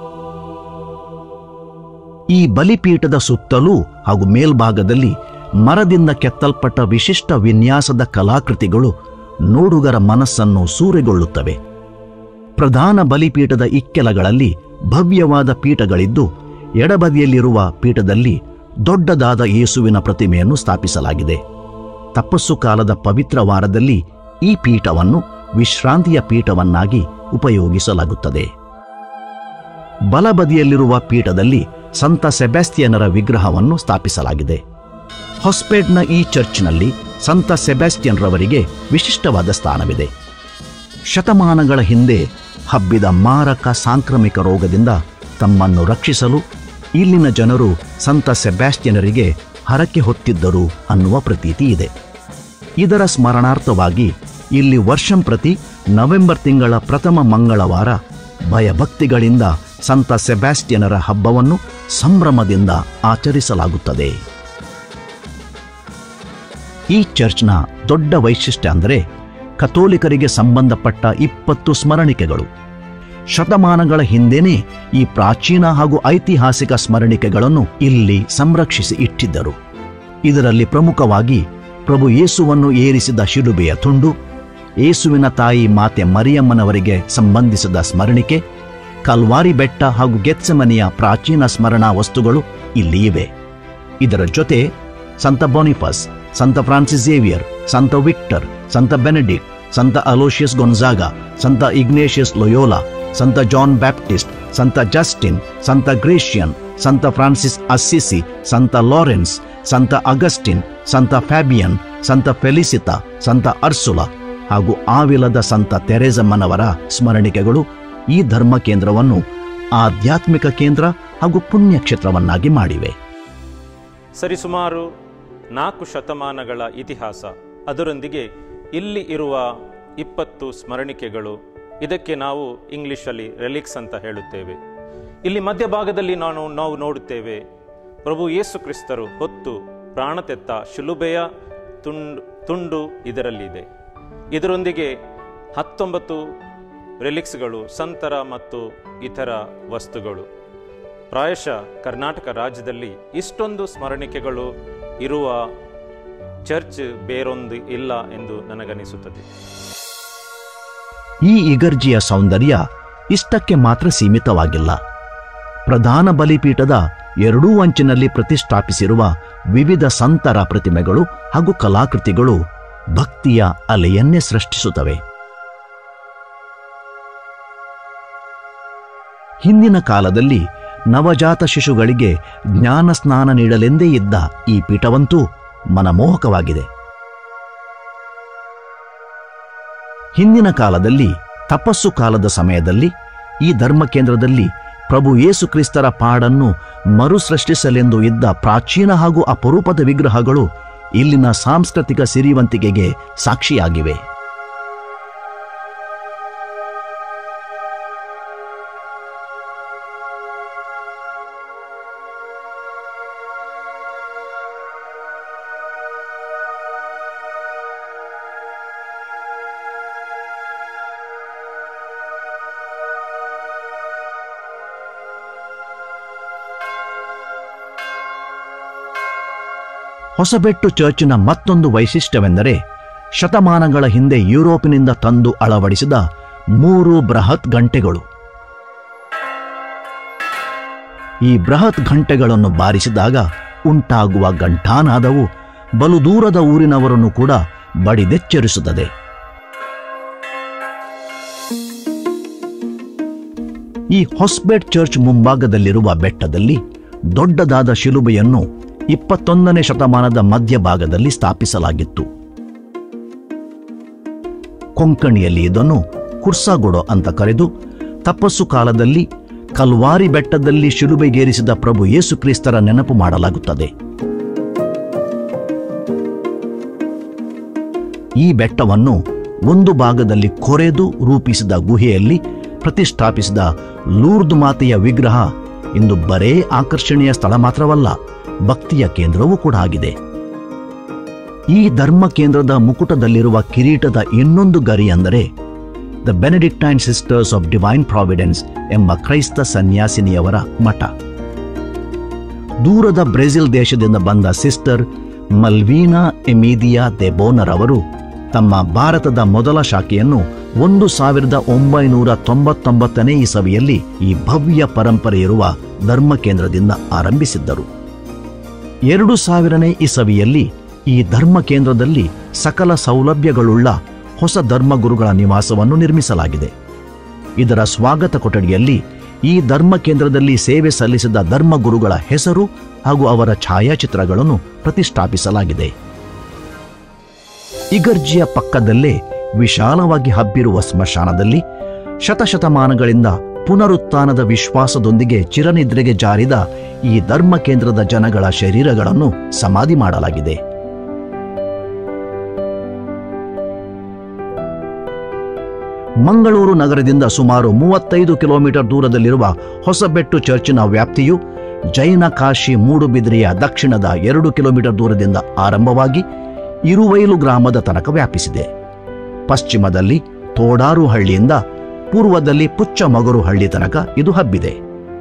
ಈ ಬಲಿಪೀಠದ ಸುತ್ತಲೂ ಹಾಗೂ ಮೇಲ್ಭಾಗದಲ್ಲಿ ಮರದಿಂದ ಕೆತ್ತಲ್ಪಟ್ಟ ವಿಶಿಷ್ಟ ವಿನ್ಯಾಸದ ಕಲಾಕೃತಿಗಳು ನೋಡುಗರ ಮನಸ್ಸನ್ನು ಸೂರೆಗೊಳ್ಳುತ್ತವೆ ಪ್ರಧಾನ ಬಲಿಪೀಠದ ಇಕ್ಕೆಲಗಳಲ್ಲಿ ಭವ್ಯವಾದ ಪೀಠಗಳಿದ್ದು ಎಡಬದಿಯಲ್ಲಿರುವ ಪೀಠದಲ್ಲಿ ದೊಡ್ಡದಾದ ಯೇಸುವಿನ ಪ್ರತಿಮೆಯನ್ನು ಸ್ಥಾಪಿಸಲಾಗಿದೆ ತಪಸ್ಸು ಕಾಲದ ಪವಿತ್ರ ವಾರದಲ್ಲಿ ಈ ಪೀಠವನ್ನು ವಿಶ್ರಾಂತಿಯ ಪೀಠವನ್ನಾಗಿ ಉಪಯೋಗಿಸಲಾಗುತ್ತದೆ ಬಲಬದಿಯಲ್ಲಿರುವ ಪೀಠದಲ್ಲಿ ಸಂತ ಸೆಬಾಸ್ತಿಯನರ ವಿಗ್ರಹವನ್ನು ಸ್ಥಾಪಿಸಲಾಗಿದೆ ಹೊಸ್ಪೇಟ್ನ ಈ ಚರ್ಚ್ನಲ್ಲಿ ಸಂತ ಸೆಬಾಸ್ಟಿಯನ್ರವರಿಗೆ ವಿಶಿಷ್ಟವಾದ ಸ್ಥಾನವಿದೆ ಶತಮಾನಗಳ ಹಿಂದೆ ಹಬ್ಬಿದ ಮಾರಕ ಸಾಂಕ್ರಾಮಿಕ ರೋಗದಿಂದ ತಮ್ಮನ್ನು ರಕ್ಷಿಸಲು ಇಲ್ಲಿನ ಜನರು ಸಂತ ಸೆಬಾಸ್ಟಿಯನರಿಗೆ ಹರಕೆ ಹೊತ್ತಿದ್ದರು ಅನ್ನುವ ಪ್ರತೀತಿ ಇದೆ ಇದರ ಸ್ಮರಣಾರ್ಥವಾಗಿ ಇಲ್ಲಿ ವರ್ಷಂಪ್ರತಿ ನವೆಂಬರ್ ತಿಂಗಳ ಪ್ರಥಮ ಮಂಗಳವಾರ ಭಯಭಕ್ತಿಗಳಿಂದ ಸಂತ ಸೆಬಾಸ್ಟಿಯನರ ಹಬ್ಬವನ್ನು ಸಂಭ್ರಮದಿಂದ ಆಚರಿಸಲಾಗುತ್ತದೆ ಈ ಚರ್ಚ್ನ ದೊಡ್ಡ ವೈಶಿಷ್ಟ್ಯ ಅಂದರೆ ಕಥೋಲಿಕರಿಗೆ ಸಂಬಂಧಪಟ್ಟ ಇಪ್ಪತ್ತು ಸ್ಮರಣಿಕೆಗಳು ಶತಮಾನಗಳ ಹಿಂದೆನೇ ಈ ಪ್ರಾಚೀನ ಹಾಗೂ ಐತಿಹಾಸಿಕ ಸ್ಮರಣಿಕೆಗಳನ್ನು ಇಲ್ಲಿ ಸಂರಕ್ಷಿಸಿ ಇಟ್ಟಿದ್ದರು ಇದರಲ್ಲಿ ಪ್ರಮುಖವಾಗಿ ಪ್ರಭು ಯೇಸುವನ್ನು ಏರಿಸಿದ ಶಿಲುಬೆಯ ತುಂಡು ಯೇಸುವಿನ ತಾಯಿ ಮಾತೆ ಮರಿಯಮ್ಮನವರಿಗೆ ಸಂಬಂಧಿಸಿದ ಸ್ಮರಣಿಕೆ ಕಲ್ವಾರಿ ಬೆಟ್ಟ ಹಾಗೂ ಗೆತ್ಸಮನೆಯ ಪ್ರಾಚೀನ ಸ್ಮರಣಾ ವಸ್ತುಗಳು ಇಲ್ಲಿ ಇವೆ ಇದರ ಜೊತೆ ಸಂತ ಬೊನಿಫಸ್ ಸಂತ ಫ್ರಾನ್ಸಿಸ್ ಝೇವಿಯರ್ ಸಂತ ವಿಕ್ಟರ್ ಸಂತ ಬೆನೆಡಿಕ್ಟ್ ಸಂತ ಅಲೋಷಿಯಸ್ ಗೊನ್ಜಾಗ ಸಂತ ಇಗ್ನೇಷಿಯಸ್ ಲೊಯೋಲಾ ಸಂತ ಜಾನ್ ಬ್ಯಾಪ್ಟಿಸ್ಟ್ ಸಂತ ಜಸ್ಟಿನ್ ಸಂತ ಗ್ರೇಷಿಯನ್ ಸಂತ ಫ್ರಾನ್ಸಿಸ್ ಅಸ್ಸಿಸಿ ಸಂತ ಲಾರೆನ್ಸ್ ಸಂತ ಅಗಸ್ಟಿನ್ ಸಂತ ಫ್ಯಾಬಿಯನ್ ಸಂತ ಫೆಲಿಸಿತಾ ಸಂತ ಅರ್ಸುಲಾ ಹಾಗೂ ಆವಿಲದ ಸಂತ ತೆರೆಸಮ್ಮನವರ ಸ್ಮರಣಿಕೆಗಳು ಈ ಧರ್ಮ ಕೇಂದ್ರವನ್ನು ಆಧ್ಯಾತ್ಮಿಕ ಕೇಂದ್ರ ಹಾಗೂ ಪುಣ್ಯಕ್ಷೇತ್ರವನ್ನಾಗಿ ಮಾಡಿವೆ ಸರಿಸುಮಾರು ನಾಲ್ಕು ಶತಮಾನಗಳ ಇತಿಹಾಸ ಅದರೊಂದಿಗೆ ಇಲ್ಲಿ ಇರುವ ಇಪ್ಪತ್ತು ಸ್ಮರಣಿಕೆಗಳು ಇದಕ್ಕೆ ನಾವು ಇಂಗ್ಲಿಷಲ್ಲಿ ರೆಲಿಕ್ಸ್ ಅಂತ ಹೇಳುತ್ತೇವೆ ಇಲ್ಲಿ ಮಧ್ಯಭಾಗದಲ್ಲಿ ನಾನು ನಾವು ನೋಡುತ್ತೇವೆ ಪ್ರಭು ಯೇಸು ಕ್ರಿಸ್ತರು ಹೊತ್ತು ಪ್ರಾಣ ತೆತ್ತ ಶಿಲುಬೆಯ ತುಂಡು ತುಂಡು ಇದರಲ್ಲಿದೆ ಇದರೊಂದಿಗೆ ಹತ್ತೊಂಬತ್ತು ರೆಲಿಕ್ಸ್ಗಳು ಸಂತರ ಮತ್ತು ಇತರ ವಸ್ತುಗಳು ಪ್ರಾಯಶಃ ಕರ್ನಾಟಕ ರಾಜ್ಯದಲ್ಲಿ ಇಷ್ಟೊಂದು ಸ್ಮರಣಿಕೆಗಳು ಇರುವ ಚರ್ಚ್ ಬೇರೊಂದು ಇಲ್ಲ ಎಂದು ನನಗನಿಸುತ್ತದೆ ಈ ಇಗರ್ಜಿಯ ಸೌಂದರ್ಯ ಇಷ್ಟಕ್ಕೆ ಮಾತ್ರ ಸೀಮಿತವಾಗಿಲ್ಲ ಪ್ರಧಾನ ಬಲಿಪೀಠದ ಎರಡೂ ಅಂಚಿನಲ್ಲಿ ಪ್ರತಿಷ್ಠಾಪಿಸಿರುವ ವಿವಿಧ ಸಂತರ ಪ್ರತಿಮೆಗಳು ಹಾಗೂ ಕಲಾಕೃತಿಗಳು ಭಕ್ತಿಯ ಅಲೆಯನ್ನೇ ಸೃಷ್ಟಿಸುತ್ತವೆ ಹಿಂದಿನ ಕಾಲದಲ್ಲಿ ನವಜಾತ ಶಿಶುಗಳಿಗೆ ಜ್ಞಾನ ಸ್ನಾನ ನೀಡಲೆಂದೇ ಇದ್ದ ಈ ಪೀಠವಂತೂ ಮನಮೋಹಕವಾಗಿದೆ ಹಿಂದಿನ ಕಾಲದಲ್ಲಿ ತಪಸ್ಸು ಕಾಲದ ಸಮಯದಲ್ಲಿ ಈ ಧರ್ಮ ಕೇಂದ್ರದಲ್ಲಿ ಪ್ರಭು ಯೇಸು ಕ್ರಿಸ್ತರ ಪಾಡನ್ನು ಮರುಸೃಷ್ಟಿಸಲೆಂದು ಇದ್ದ ಪ್ರಾಚೀನ ಹಾಗೂ ಅಪರೂಪದ ವಿಗ್ರಹಗಳು ಇಲ್ಲಿನ ಸಾಂಸ್ಕೃತಿಕ ಸಿರಿವಂತಿಕೆಗೆ ಸಾಕ್ಷಿಯಾಗಿವೆ ಹೊಸಬೆಟ್ಟು ಚರ್ಚಿನ ಮತ್ತೊಂದು ವೈಶಿಷ್ಟ್ಯವೆಂದರೆ ಶತಮಾನಗಳ ಹಿಂದೆ ಯುರೋಪಿನಿಂದ ತಂದು ಅಳವಡಿಸಿದ ಮೂರು ಬೃಹತ್ ಗಂಟೆಗಳು ಈ ಬೃಹತ್ ಘಂಟೆಗಳನ್ನು ಬಾರಿಸಿದಾಗ ಉಂಟಾಗುವ ಘಂಟಾನಾದವು ಬಲು ದೂರದ ಊರಿನವರನ್ನು ಕೂಡ ಬಡಿದೆಚ್ಚರಿಸುತ್ತದೆ ಈ ಹೊಸ್ಬೆಟ್ ಚರ್ಚ್ ಮುಂಭಾಗದಲ್ಲಿರುವ ಬೆಟ್ಟದಲ್ಲಿ ದೊಡ್ಡದಾದ ಶಿಲುಬೆಯನ್ನು ಇಪ್ಪತ್ತೊಂದನೇ ಶತಮಾನದ ಮಧ್ಯಭಾಗದಲ್ಲಿ ಸ್ಥಾಪಿಸಲಾಗಿತ್ತು ಕೊಂಕಣಿಯಲ್ಲಿ ಇದನ್ನು ಕುರ್ಸಾಗೊಡೋ ಅಂತ ಕರೆದು ತಪಸ್ಸು ಕಾಲದಲ್ಲಿ ಕಲ್ವಾರಿ ಬೆಟ್ಟದಲ್ಲಿ ಶಿಲುಬೆಗೇರಿಸಿದ ಪ್ರಭು ಯೇಸು ಕ್ರಿಸ್ತರ ನೆನಪು ಮಾಡಲಾಗುತ್ತದೆ ಈ ಬೆಟ್ಟವನ್ನು ಒಂದು ಭಾಗದಲ್ಲಿ ಕೊರೆದು ರೂಪಿಸಿದ ಗುಹೆಯಲ್ಲಿ ಪ್ರತಿಷ್ಠಾಪಿಸಿದ ಲೂರ್ದ್ ಮಾತೆಯ ವಿಗ್ರಹ ಇಂದು ಬರೇ ಆಕರ್ಷಣೀಯ ಸ್ಥಳ ಮಾತ್ರವಲ್ಲ ಭಕ್ತಿಯ ಕೇಂದ್ರವೂ ಕೂಡ ಆಗಿದೆ ಈ ಧರ್ಮ ಕೇಂದ್ರದ ಮುಕುಟದಲ್ಲಿರುವ ಕಿರೀಟದ ಇನ್ನೊಂದು ಗರಿ ಅಂದರೆ the Benedictine sisters of divine providence ಎಂಬ ಕ್ರೈಸ್ತ ಸನ್ಯಾಸಿನಿಯವರ ಮಠ ದೂರದ ಬ್ರೆಜಿಲ್ ದೇಶದಿಂದ ಬಂದ ಸಿಸ್ಟರ್ ಮಲ್ವೀನಾ ಎಮೀದಿಯಾ ದೆಬೋನರ್ ಅವರು ತಮ್ಮ ಭಾರತದ ಮೊದಲ ಶಾಖೆಯನ್ನು ಒಂದು ಸಾವಿರದ ಒಂಬೈನೂರ ತೊಂಬತ್ತೊಂಬತ್ತನೇ ಇಸವಿಯಲ್ಲಿ ಈ ಭವ್ಯ ಪರಂಪರೆ ಇರುವ ಧರ್ಮ ಕೇಂದ್ರದಿಂದ ಆರಂಭಿಸಿದ್ದರು ಎರಡು ಸಾವಿರನೇ ಇಸವಿಯಲ್ಲಿ ಈ ಧರ್ಮ ಕೇಂದ್ರದಲ್ಲಿ ಸಕಲ ಸೌಲಭ್ಯಗಳುಳ್ಳ ಹೊಸ ಧರ್ಮಗುರುಗಳ ನಿವಾಸವನ್ನು ನಿರ್ಮಿಸಲಾಗಿದೆ ಇದರ ಸ್ವಾಗತ ಕೊಠಡಿಯಲ್ಲಿ ಈ ಧರ್ಮ ಕೇಂದ್ರದಲ್ಲಿ ಸೇವೆ ಸಲ್ಲಿಸಿದ ಧರ್ಮಗುರುಗಳ ಹೆಸರು ಹಾಗೂ ಅವರ ಛಾಯಾಚಿತ್ರಗಳನ್ನು ಪ್ರತಿಷ್ಠಾಪಿಸಲಾಗಿದೆ ಇಗರ್ಜಿಯ ಪಕ್ಕದಲ್ಲೇ ವಿಶಾಲವಾಗಿ ಹಬ್ಬಿರುವ ಸ್ಮಶಾನದಲ್ಲಿ ಶತಶತಮಾನಗಳಿಂದ ಪುನರುತ್ಥಾನದ ವಿಶ್ವಾಸದೊಂದಿಗೆ ಚಿರನಿದ್ರೆಗೆ ಜಾರಿದ ಈ ಧರ್ಮ ಕೇಂದ್ರದ ಜನಗಳ ಶರೀರಗಳನ್ನು ಸಮಾಧಿ ಮಾಡಲಾಗಿದೆ ಮಂಗಳೂರು ನಗರದಿಂದ ಸುಮಾರು ಮೂವತ್ತೈದು ಕಿಲೋಮೀಟರ್ ದೂರದಲ್ಲಿರುವ ಹೊಸಬೆಟ್ಟು ಚರ್ಚಿನ ವ್ಯಾಪ್ತಿಯು ಜೈನ ಕಾಶಿ ಮೂಡುಬಿದ್ರೆಯ ದಕ್ಷಿಣದ ಎರಡು ಕಿಲೋಮೀಟರ್ ದೂರದಿಂದ ಆರಂಭವಾಗಿ ಇರುವೈಲು ಗ್ರಾಮದ ತನಕ ವ್ಯಾಪಿಸಿದೆ ಪಶ್ಚಿಮದಲ್ಲಿ ತೋಡಾರು ಹಳ್ಳಿಯಿಂದ ಪೂರ್ವದಲ್ಲಿ ಪುಚ್ಚಮಗರು ಹಳ್ಳಿ ತನಕ ಇದು ಹಬ್ಬಿದೆ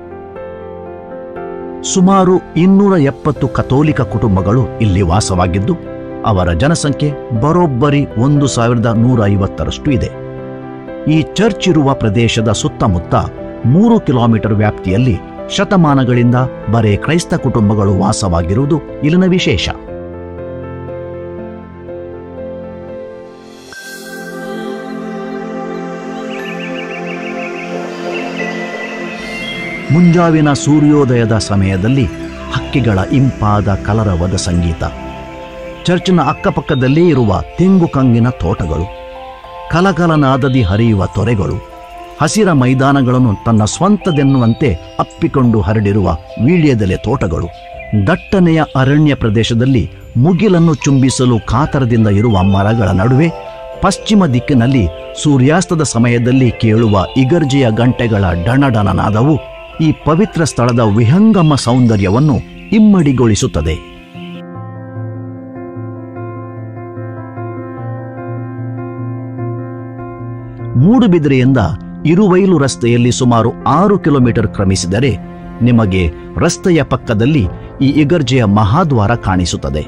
ಸುಮಾರು ಇನ್ನೂರ ಎಪ್ಪತ್ತು ಕಥೋಲಿಕ ಕುಟುಂಬಗಳು ಇಲ್ಲಿ ವಾಸವಾಗಿದ್ದು ಅವರ ಜನಸಂಖ್ಯೆ ಬರೋಬ್ಬರಿ ಒಂದು ಸಾವಿರದ ನೂರ ಐವತ್ತರಷ್ಟು ಇದೆ ಈ ಚರ್ಚ್ ಇರುವ ಪ್ರದೇಶದ ಸುತ್ತಮುತ್ತ ಮೂರು ಕಿಲೋಮೀಟರ್ ವ್ಯಾಪ್ತಿಯಲ್ಲಿ ಶತಮಾನಗಳಿಂದ ಬರೇ ಕ್ರೈಸ್ತ ಕುಟುಂಬಗಳು ವಾಸವಾಗಿರುವುದು ಇಲ್ಲಿನ ವಿಶೇಷ ಮುಂಜಾವಿನ ಸೂರ್ಯೋದಯದ ಸಮಯದಲ್ಲಿ ಹಕ್ಕಿಗಳ ಇಂಪಾದ ಕಲರವದ ಸಂಗೀತ ಚರ್ಚಿನ ಅಕ್ಕಪಕ್ಕದಲ್ಲೇ ಇರುವ ತೆಂಗು ಕಂಗಿನ ತೋಟಗಳು ಕಲಕಲನಾದದಿ ಹರಿಯುವ ತೊರೆಗಳು ಹಸಿರ ಮೈದಾನಗಳನ್ನು ತನ್ನ ಸ್ವಂತದೆನ್ನುವಂತೆ ಅಪ್ಪಿಕೊಂಡು ಹರಡಿರುವ ವೀಳ್ಯದೆಲೆ ತೋಟಗಳು ದಟ್ಟನೆಯ ಅರಣ್ಯ ಪ್ರದೇಶದಲ್ಲಿ ಮುಗಿಲನ್ನು ಚುಂಬಿಸಲು ಕಾತರದಿಂದ ಇರುವ ಮರಗಳ ನಡುವೆ ಪಶ್ಚಿಮ ದಿಕ್ಕಿನಲ್ಲಿ ಸೂರ್ಯಾಸ್ತದ ಸಮಯದಲ್ಲಿ ಕೇಳುವ ಇಗರ್ಜಿಯ ಗಂಟೆಗಳ ಡಣಡಣನಾದವು ಈ ಪವಿತ್ರ ಸ್ಥಳದ ವಿಹಂಗಮ ಸೌಂದರ್ಯವನ್ನು ಇಮ್ಮಡಿಗೊಳಿಸುತ್ತದೆ ಮೂಡುಬಿದಿರೆಯಿಂದ ಇರುವೈಲು ರಸ್ತೆಯಲ್ಲಿ ಸುಮಾರು ಆರು ಕಿಲೋಮೀಟರ್ ಕ್ರಮಿಸಿದರೆ ನಿಮಗೆ ರಸ್ತೆಯ ಪಕ್ಕದಲ್ಲಿ ಈ ಇಗರ್ಜೆಯ ಮಹಾದ್ವಾರ ಕಾಣಿಸುತ್ತದೆ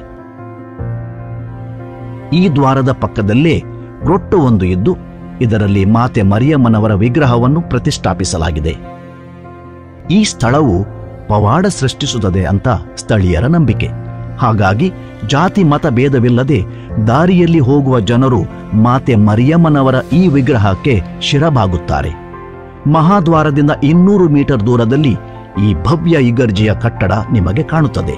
ಈ ದ್ವಾರದ ಪಕ್ಕದಲ್ಲೇ ರೊಟ್ಟು ಒಂದು ಇದ್ದು ಇದರಲ್ಲಿ ಮಾತೆ ಮರಿಯಮ್ಮನವರ ವಿಗ್ರಹವನ್ನು ಪ್ರತಿಷ್ಠಾಪಿಸಲಾಗಿದೆ ಈ ಸ್ಥಳವು ಪವಾಡ ಸೃಷ್ಟಿಸುತ್ತದೆ ಅಂತ ಸ್ಥಳೀಯರ ನಂಬಿಕೆ ಹಾಗಾಗಿ ಜಾತಿ ಮತ ಭೇದವಿಲ್ಲದೆ ದಾರಿಯಲ್ಲಿ ಹೋಗುವ ಜನರು ಮಾತೆ ಮರಿಯಮ್ಮನವರ ಈ ವಿಗ್ರಹಕ್ಕೆ ಶಿರಬಾಗುತ್ತಾರೆ ಮಹಾದ್ವಾರದಿಂದ ಇನ್ನೂರು ಮೀಟರ್ ದೂರದಲ್ಲಿ ಈ ಭವ್ಯ ಇಗರ್ಜಿಯ ಕಟ್ಟಡ ನಿಮಗೆ ಕಾಣುತ್ತದೆ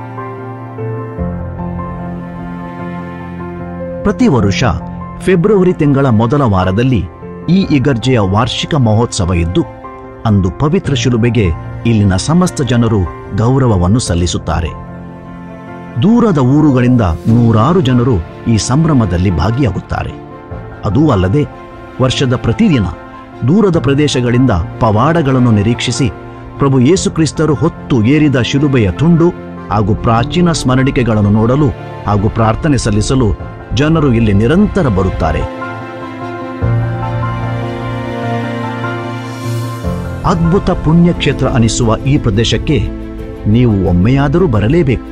ಪ್ರತಿ ವರುಷ ಫೆಬ್ರವರಿ ತಿಂಗಳ ಮೊದಲ ವಾರದಲ್ಲಿ ಈ ಇಗರ್ಜೆಯ ವಾರ್ಷಿಕ ಮಹೋತ್ಸವ ಇದ್ದು ಅಂದು ಪವಿತ್ರ ಶಿಲುಬೆಗೆ ಇಲ್ಲಿನ ಸಮಸ್ತ ಜನರು ಗೌರವವನ್ನು ಸಲ್ಲಿಸುತ್ತಾರೆ ದೂರದ ಊರುಗಳಿಂದ ನೂರಾರು ಜನರು ಈ ಸಂಭ್ರಮದಲ್ಲಿ ಭಾಗಿಯಾಗುತ್ತಾರೆ ಅದೂ ಅಲ್ಲದೆ ವರ್ಷದ ಪ್ರತಿದಿನ ದೂರದ ಪ್ರದೇಶಗಳಿಂದ ಪವಾಡಗಳನ್ನು ನಿರೀಕ್ಷಿಸಿ ಪ್ರಭು ಯೇಸುಕ್ರಿಸ್ತರು ಹೊತ್ತು ಏರಿದ ಶಿಲುಬೆಯ ತುಂಡು ಹಾಗೂ ಪ್ರಾಚೀನ ಸ್ಮರಣಿಕೆಗಳನ್ನು ನೋಡಲು ಹಾಗೂ ಪ್ರಾರ್ಥನೆ ಸಲ್ಲಿಸಲು ಜನರು ಇಲ್ಲಿ ನಿರಂತರ ಬರುತ್ತಾರೆ ಅದ್ಭುತ ಪುಣ್ಯಕ್ಷೇತ್ರ ಅನಿಸುವ ಈ ಪ್ರದೇಶಕ್ಕೆ ನೀವು ಒಮ್ಮೆಯಾದರೂ ಬರಲೇಬೇಕು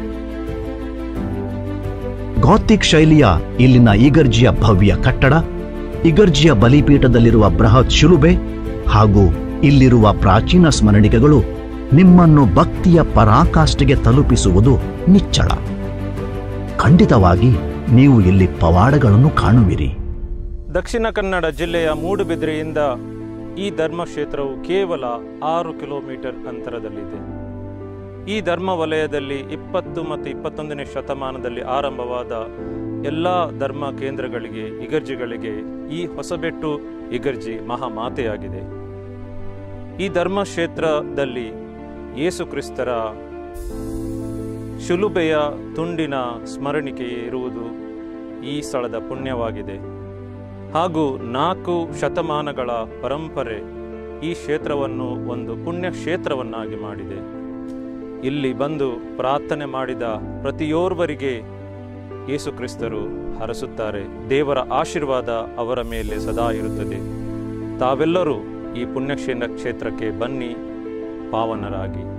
ಗಾತಿಕ್ ಶೈಲಿಯ ಇಲ್ಲಿನ ಇಗರ್ಜಿಯ ಭವ್ಯ ಕಟ್ಟಡ ಇಗರ್ಜಿಯ ಬಲಿಪೀಠದಲ್ಲಿರುವ ಬೃಹತ್ ಶಿಲುಬೆ ಹಾಗೂ ಇಲ್ಲಿರುವ ಪ್ರಾಚೀನ ಸ್ಮರಣಿಕೆಗಳು ನಿಮ್ಮನ್ನು ಭಕ್ತಿಯ ಪರಾಕಾಷ್ಠೆಗೆ ತಲುಪಿಸುವುದು ನಿಚ್ಚಳ ಖಂಡಿತವಾಗಿ ನೀವು ಇಲ್ಲಿ ಪವಾಡಗಳನ್ನು ಕಾಣುವಿರಿ ದಕ್ಷಿಣ ಕನ್ನಡ ಜಿಲ್ಲೆಯ ಮೂಡುಬಿದಿರೆಯಿಂದ ಈ ಧರ್ಮಕ್ಷೇತ್ರವು ಕೇವಲ ಆರು ಕಿಲೋಮೀಟರ್ ಅಂತರದಲ್ಲಿದೆ ಈ ಧರ್ಮ ವಲಯದಲ್ಲಿ ಇಪ್ಪತ್ತು ಮತ್ತು ಇಪ್ಪತ್ತೊಂದನೇ ಶತಮಾನದಲ್ಲಿ ಆರಂಭವಾದ ಎಲ್ಲ ಧರ್ಮ ಕೇಂದ್ರಗಳಿಗೆ ಇಗರ್ಜಿಗಳಿಗೆ ಈ ಹೊಸಬೆಟ್ಟು ಇಗರ್ಜಿ ಮಹಾಮಾತೆಯಾಗಿದೆ ಈ ಧರ್ಮಕ್ಷೇತ್ರದಲ್ಲಿ ಯೇಸು ಕ್ರಿಸ್ತರ ಶಿಲುಬೆಯ ತುಂಡಿನ ಸ್ಮರಣಿಕೆ ಇರುವುದು ಈ ಸ್ಥಳದ ಪುಣ್ಯವಾಗಿದೆ ಹಾಗೂ ನಾಲ್ಕು ಶತಮಾನಗಳ ಪರಂಪರೆ ಈ ಕ್ಷೇತ್ರವನ್ನು ಒಂದು ಪುಣ್ಯ ಕ್ಷೇತ್ರವನ್ನಾಗಿ ಮಾಡಿದೆ ಇಲ್ಲಿ ಬಂದು ಪ್ರಾರ್ಥನೆ ಮಾಡಿದ ಪ್ರತಿಯೋರ್ವರಿಗೆ ಯೇಸು ಕ್ರಿಸ್ತರು ಹರಸುತ್ತಾರೆ ದೇವರ ಆಶೀರ್ವಾದ ಅವರ ಮೇಲೆ ಸದಾ ಇರುತ್ತದೆ ತಾವೆಲ್ಲರೂ ಈ ಪುಣ್ಯಕ್ಷೇತ್ರ ಕ್ಷೇತ್ರಕ್ಕೆ ಬನ್ನಿ ಪಾವನರಾಗಿ